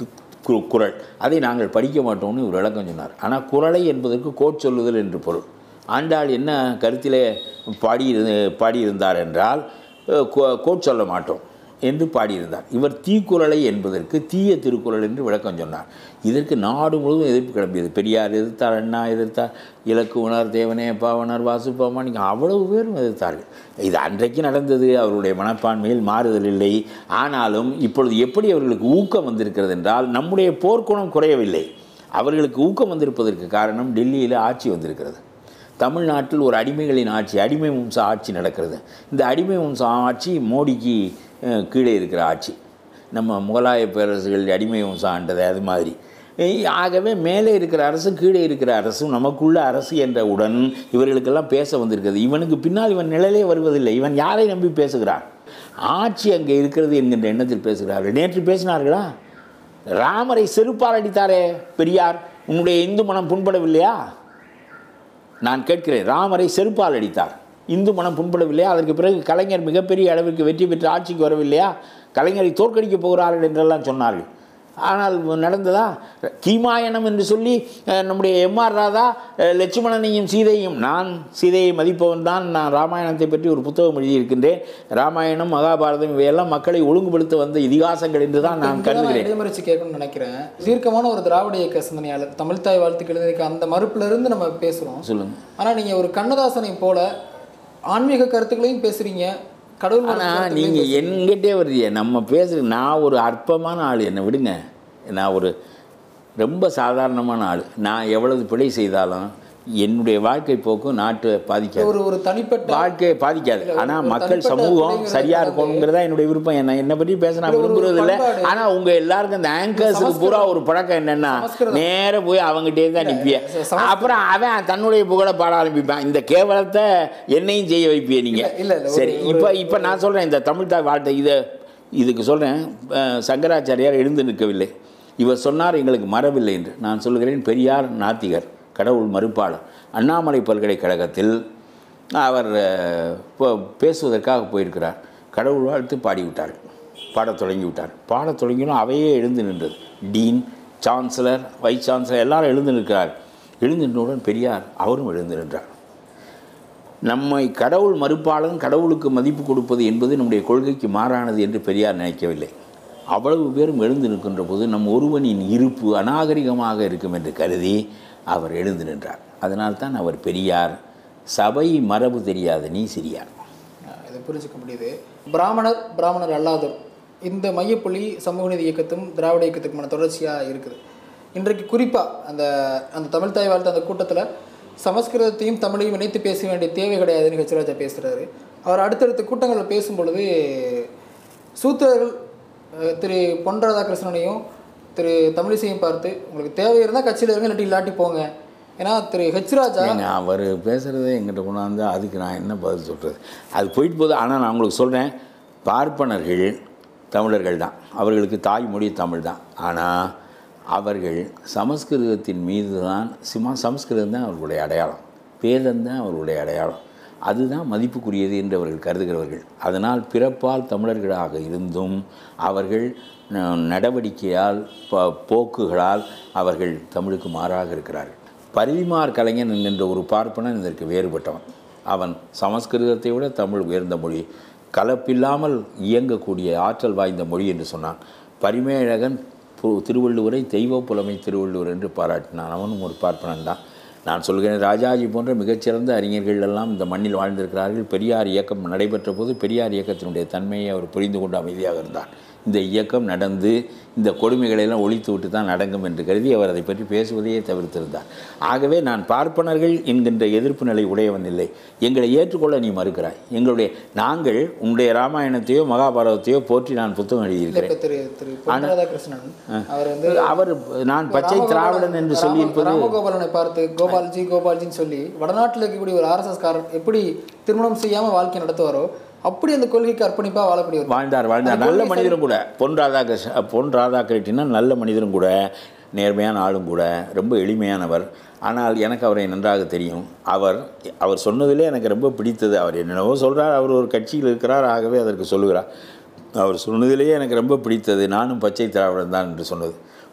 கு குரல் அதை நாங்கள் படிக்க மாட்டோம்னு ஒரு விளக்கம் சொன்னார் ஆனால் குரலை என்பதற்கு கோட் சொல்லுதல் என்று பொருள் ஆண்டாள் என்ன கருத்திலே பாடி பாடியிருந்தார் என்றால் அஹ், கோ- கோட் சொல்ல மாட்டோம் என்று பாடியிருந்தார் இவர் தீக்குறளை என்பதற்கு தீய திருக்குறள் என்று விளக்கம் சொன்னார் இதற்கு நாடு முழுவதும் எதிர்ப்பு கிளம்பியது பெரியார் எதிர்த்தார் அண்ணா எதிர்த்தார் இலக்குவனார் தேவனே பாவனார் வாசுப்பாமானிக்கு அவ்வளவு பேரும் எதிர்த்தார்கள் இது அன்றைக்கு நடந்தது அவருடைய மனப்பான்மையில் மாறுதல் இல்லை ஆனாலும் இப்பொழுது எப்படி அவர்களுக்கு ஊக்கம் வந்திருக்கிறது என்றால் நம்முடைய போர்க்குணம் குறையவில்லை அவர்களுக்கு ஊக்கம் வந்திருப்பதற்கு காரணம் டெல்லியில் ஆட்சி வந்திருக்கிறது தமிழ்நாட்டில் ஒரு அடிமைகளின் ஆட்சி அடிமை வம்ச ஆட்சி நடக்கிறது இந்த அடிமை வம்ச ஆட்சி மோடிக்கு அஹ், கீழே இருக்கிற ஆட்சி நம்ம முகலாய பேரரசுகள் அடிமை வம்சம் ஆண்டது அது மாதிரி ஏய், ஆகவே மேலே இருக்கிற அரசு கீழே இருக்கிற அரசும் நமக்குள்ள அரசு என்றவுடன் இவர்களுக்கெல்லாம் பேச வந்திருக்கிறது இவனுக்கு பின்னால் இவன் நிழலே வருவதில்லை இவன் யாரை நம்பி பேசுகிறான் ஆட்சி அங்கே இருக்கிறது என்கின்ற எண்ணத்தில் பேசுகிறார்கள் நேற்று பேசினார்களா ராமரை செருப்பால் அடித்தாரே பெரியார் உன்னுடைய இந்து மனம் புண்படவில்லையா நான் கேட்கிறேன் ராமரை செருப்பால் அடித்தார் இந்து மனம் புண்படவில்லையா அதற்கு பிறகு கலைஞர் மிகப்பெரிய அளவிற்கு வெற்றி பெற்று ஆட்சிக்கு வரவில்லையா கலைஞரை தோற்கடிக்கப் போகிறார்கள் என்றெல்லாம் சொன்னார்கள் ஆனால் நடந்ததா கீமாயனம் என்று சொல்லி அஹ், நம்முடைய எம்ஆர் ராதா அஹ், லட்சுமணனையும் சீதையும் நான் சீதையை மதிப்பவன் தான் நான் ராமாயணத்தை பற்றி ஒரு புத்தகம் எழுதியிருக்கின்றேன் ராமாயணம் மகாபாரதம் இவையெல்லாம் மக்களை ஒழுங்குபடுத்த வந்த இதிகாசங்கள் என்று தான் நான் இங்க தான் நான் கருதுகிறேன் இடைமறிச்சு கேட்கணும்னு நினைக்கிறேன் தீர்க்கமான ஒரு திராவிட இயக்க சிந்தனையாளர் தமிழ் தாய் வாழ்த்துக்கள் எழுதியிருக்க அந்த மறுப்புல இருந்து நம்ம பேசுறோம் சொல்லுங்கள் ஆனா நீங்க ஒரு கண்ணதாசனை போல ஆன்மீக கருத்துக்களையும் பேசுறீங்க கடவுள் மறுப்பு ஆனால் கருத்துக்களையும் நீங்கள் என்கிட்டே வர்றீங்க நம்ம பேசுகிற நான் ஒரு அற்பமான ஆள் என்னை விடுங்க நான் ஒரு ரொம்ப சாதாரணமான ஆள் நான் எவ்வளவு பிழை செய்தாலும் என்னுடைய வாழ்க்கை போக்கும் நாட்டை பாதிக்காது ஒரு ஒரு தனிப்பட்ட வாழ்க்கையை பாதிக்காது இல்ல, ஆனால் ஒரு மக்கள் தனிப்பட்ட சமூகம் பிழைங்கிறது சரியாக வந்து- இருக்கணுங்கிறதா என்னுடைய விருப்பம் என்ன என்னை பற்றி பேச நான் இல்ல, ஒரு- ஒரு விரும்புறது இல்லை பண்பாடு. ஆனால் உங்கள் எல்லாருக்கும் அந்த ஆங்கர்ஸுக்கு பூரா ஒரு பழக்கம் என்னென்னா சமஸ்கிருதம். நேர போய் அவங்ககிட்டே தான் நிற்பிய சமஸ்கிருதம். அப்புறம் அப்புறம் அவன் தன்னுடைய புகழை பாட ஆரம்பிப்பான் இந்த கேவலத்தை என்னையும் செய்ய வைப்பிய நீங்கள் இல்ல, இல்ல, ஒரு- சரி இப்போ இப்போ நான் சொல்கிறேன் இந்த தமிழ் தாய் வாழ்த்தை இதை இதுக்கு சொல்கிறேன் சங்கராச்சாரியார் எழுந்து நிற்கவில்லை இவர் சொன்னார் எங்களுக்கு மரபில்லை என்று நான் சொல்கிறேன் பெரியார் நாத்திகர் கடவுள் மறுப்பாளர் அண்ணாமலை பல்கலைக்கழகத்தில் அவர் அஹ், போ- பேசுவதற்காக போயிருக்கிறார் கடவுள் வாழ்த்து பாடிவிட்டார் பாடத் தொடங்கி விட்டார் பாடத் தொடங்கியும் அவையே எழுந்து நின்றது டீன் சான்சலர் வைஸ் சான்சலர் எல்லாரும் எழுந்து நிற்கிறார் எழுந்து நின்றவுடன் பெரியார் அவரும் எழுந்து நின்றார் நம்மை கடவுள் மறுப்பாளன் கடவுளுக்கு மதிப்பு கொடுப்பது என்பது நம்முடைய கொள்கைக்கு மாறானது என்று பெரியார் நினைக்கவில்லை அவ்வளவு பேரும் எழுந்து நிற்கின்ற போது நம் ஒருவனின் இருப்பு அநாகரிகமாக இருக்கும் என்று கருதி அவர் எழுந்து நின்றார் அதனால்தான் அவர் பெரியார் சபை மரபு தெரியாத நீ சிறியார் இதை புரிஞ்சுக்க முடியுது பிராமணர் பிராமணர் அல்லாதோர் இந்த மையப்புள்ளி சமூக நீதி இயக்கத்தும் திராவிட இயக்கத்துக்குமான தொடர்ச்சியாக இருக்குது இன்றைக்கு குறிப்பாக அந்த அந்த தமிழ் தாய் வாழ்த்து அந்த கூட்டத்தில் சமஸ்கிருதத்தையும் தமிழையும் இணைத்து பேச வேண்டிய தேவை கிடையாதுன்னு ஹெச்ராஜா பேசுகிறாரு அவர் அடுத்தடுத்த கூட்டங்களில் பேசும் பொழுது சூத்திரர்கள் அஹ், திரு பொன் ராதாகிருஷ்ணனையும் திரு தமிழிசையும் பார்த்து உங்களுக்கு தேவை இருந்தால் கட்சியில் இருங்க இல்லாட்டி இல்லாட்டி போங்க ஏன்னா திரு ஹெச்ராஜா ஏங்க அவர் பேசுகிறதே எங்கிட்ட கொண்டாந்து அதுக்கு நான் என்ன பதில் சொல்கிறது அது போயிட்டு போகுது ஆனால் நான் உங்களுக்கு சொல்கிறேன் பார்ப்பனர்கள் தமிழர்கள் தான் அவர்களுக்கு தாய்மொழி தமிழ் தான் ஆனால் அவர்கள் சமஸ்கிருதத்தின் மீது தான் சிமா சமஸ்கிருதம் தான் அவர்களுடைய அடையாளம் வேதம் தான் அவர்களுடைய அடையாளம் அதுதான் மதிப்புக்குரியது என்று அவர்கள் கருதுகிறவர்கள் அதனால் பிறப்பால் தமிழர்களாக இருந்தும் அவர்கள் ந- நடவடிக்கையால் ப போக்குகளால் அவர்கள் தமிழுக்கு மாறாக இருக்கிறார்கள் பரிதிமார் கலைஞன் என்கின்ற ஒரு பார்ப்பனன் இதற்கு வேறுபட்டவன் அவன் சமஸ்கிருதத்தை விட தமிழ் உயர்ந்த மொழி கலப்பில்லாமல் இயங்கக்கூடிய ஆற்றல் வாய்ந்த மொழி என்று சொன்னான் பரிமேழகன் பு- திருவள்ளுவரை தெய்வ புலமை திருவள்ளுவர் என்று பாராட்டினான் அவனும் ஒரு பார்ப்பனன் தான் நான் சொல்கிறேன் ராஜாஜி போன்ற மிகச்சிறந்த அறிஞர்கள் எல்லாம் இந்த மண்ணில் வாழ்ந்திருக்கிறார்கள் பெரியார் இயக்கம் நடைபெற்ற போது பெரியார் இயக்கத்தினுடைய தன்மையை அவர் புரிந்து கொண்டு அமைதியாக இருந்தார் இந்த இயக்கம் நடந்து இந்த கொடுமைகளை எல்லாம் ஒழித்து விட்டு தான் நடக்கும் என்று கருதி அவர் அதை பற்றி பேசுவதையே தவிர்த்திருந்தார் ஆகவே நான் பார்ப்பனர்கள் என்கின்ற எதிர்ப்பு நிலை உடையவன் இல்லை எங்களை ஏற்றுக்கொள்ள நீ மறுக்கிறாய் எங்களுடைய நாங்கள் உன்னுடைய ராமாயணத்தையோ மகாபாரதத்தையோ போற்றி நான் புத்தகம் எழுதியிருக்கிறேன் இப்ப திரு திரு பொன் ராதாகிருஷ்ணன் அவர் வந்து அவர் நான் பச்சை திராவிடன் என்று ராம- சொல்லியிருப்பது ராமகோபாலனை பார்த்து கோபால்ஜி கோபால்ஜின்னு சொல்லி வடநாட்டில் இருக்கக்கூடிய ஒரு ஆர்எஸ்எஸ் காரர் எப்படி திருமணம் செய்யாம வாழ்க்கை நடத்துவாரோ அப்படி அந்த கொள்கைக்கு அர்ப்பணிப்பா வாழக்கூடியவர் வாழ்ந்தார் வாழ்ந்தார் நல்ல மனிதரும் கூட பொன் ராதாகிருஷ்ண பொன் ராதாகிருஷ்ணன் நல்ல மனிதரும் கூட நேர்மையான ஆளும் கூட ரொம்ப எளிமையானவர் ஆனால் எனக்கு அவரை நன்றாக தெரியும் அவர் அவர் சொன்னதிலே எனக்கு ரொம்ப பிடித்தது அவர் என்னென்னவோ சொல்கிறார் அவர் ஒரு கட்சியில் இருக்கிறார் ஆகவே அதற்கு சொல்லுகிறார் அவர் சொன்னதிலேயே எனக்கு ரொம்ப பிடித்தது நானும் பச்சை திராவிடன் தான் என்று சொன்னது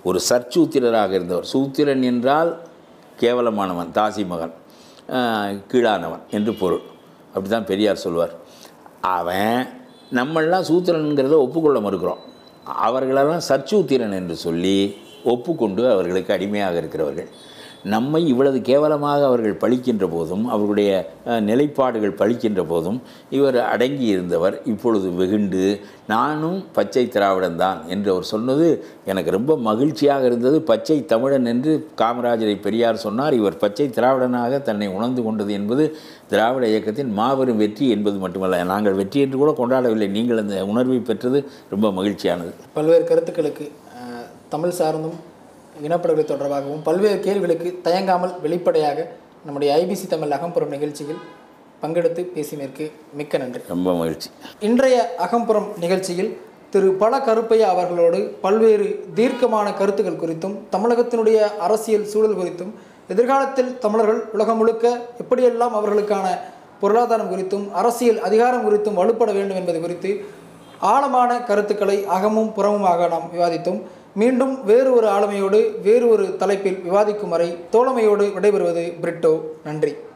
ஒரு சற்சூத்திரராக இருந்தவர் சூத்திரன் என்றால் கேவலமானவன் தாசி மகன் ஆஹ், கீழானவன் என்று பொருள் அப்படி தான் பெரியார் சொல்வார் அவன் நம்மெல்லாம் சூத்திரனுங்கிறத ஒப்புக்கொள்ள மறுக்கிறோம் அவர்களெல்லாம் சற்சூத்திரன் என்று சொல்லி ஒப்புக்கொண்டு அவர்களுக்கு அடிமையாக இருக்கிறவர்கள் நம்மை இவ்வளவு கேவலமாக அவர்கள் பழிக்கின்ற போதும் அவர்களுடைய அஹ், நிலைப்பாடுகள் பழிக்கின்ற போதும் இவர் அடங்கி இருந்தவர் இப்பொழுது வெகுண்டு நானும் பச்சை திராவிடன் தான் என்று அவர் சொன்னது எனக்கு ரொம்ப மகிழ்ச்சியாக இருந்தது பச்சை தமிழன் என்று காமராஜரை பெரியார் சொன்னார் இவர் பச்சை திராவிடனாக தன்னை உணர்ந்து கொண்டது என்பது திராவிட இயக்கத்தின் மாபெரும் வெற்றி என்பது மட்டுமல்ல நாங்கள் வெற்றி என்று கூட கொண்டாடவில்லை நீங்கள் அந்த உணர்வை பெற்றது ரொம்ப மகிழ்ச்சியானது பல்வேறு கருத்துக்களுக்கு அஹ், தமிழ் சார்ந்தும் இனப்படுகொலை தொடர்பாகவும் பல்வேறு கேள்விகளுக்கு தயங்காமல் வெளிப்படையாக நம்முடைய ஐபிசி தமிழ் அகம்புறம் நிகழ்ச்சியில் பங்கெடுத்து பேசியதற்கு மிக்க நன்றி ரொம்ப மகிழ்ச்சி இன்றைய அகம்புறம் நிகழ்ச்சியில் திரு பல கருப்பையா அவர்களோடு பல்வேறு தீர்க்கமான கருத்துக்கள் குறித்தும் தமிழகத்தினுடைய அரசியல் சூழல் குறித்தும் எதிர்காலத்தில் தமிழர்கள் உலகம் முழுக்க எப்படியெல்லாம் அவர்களுக்கான பொருளாதாரம் குறித்தும் அரசியல் அதிகாரம் குறித்தும் வலுப்பட வேண்டும் என்பது குறித்து ஆழமான கருத்துக்களை அகமும் புறமுமாக நாம் விவாதித்தோம் மீண்டும் வேறு ஒரு ஆளுமையோடு வேறு ஒரு தலைப்பில் விவாதிக்கும் வரை தோழமையோடு விடைபெறுவது பிரிட்டோ நன்றி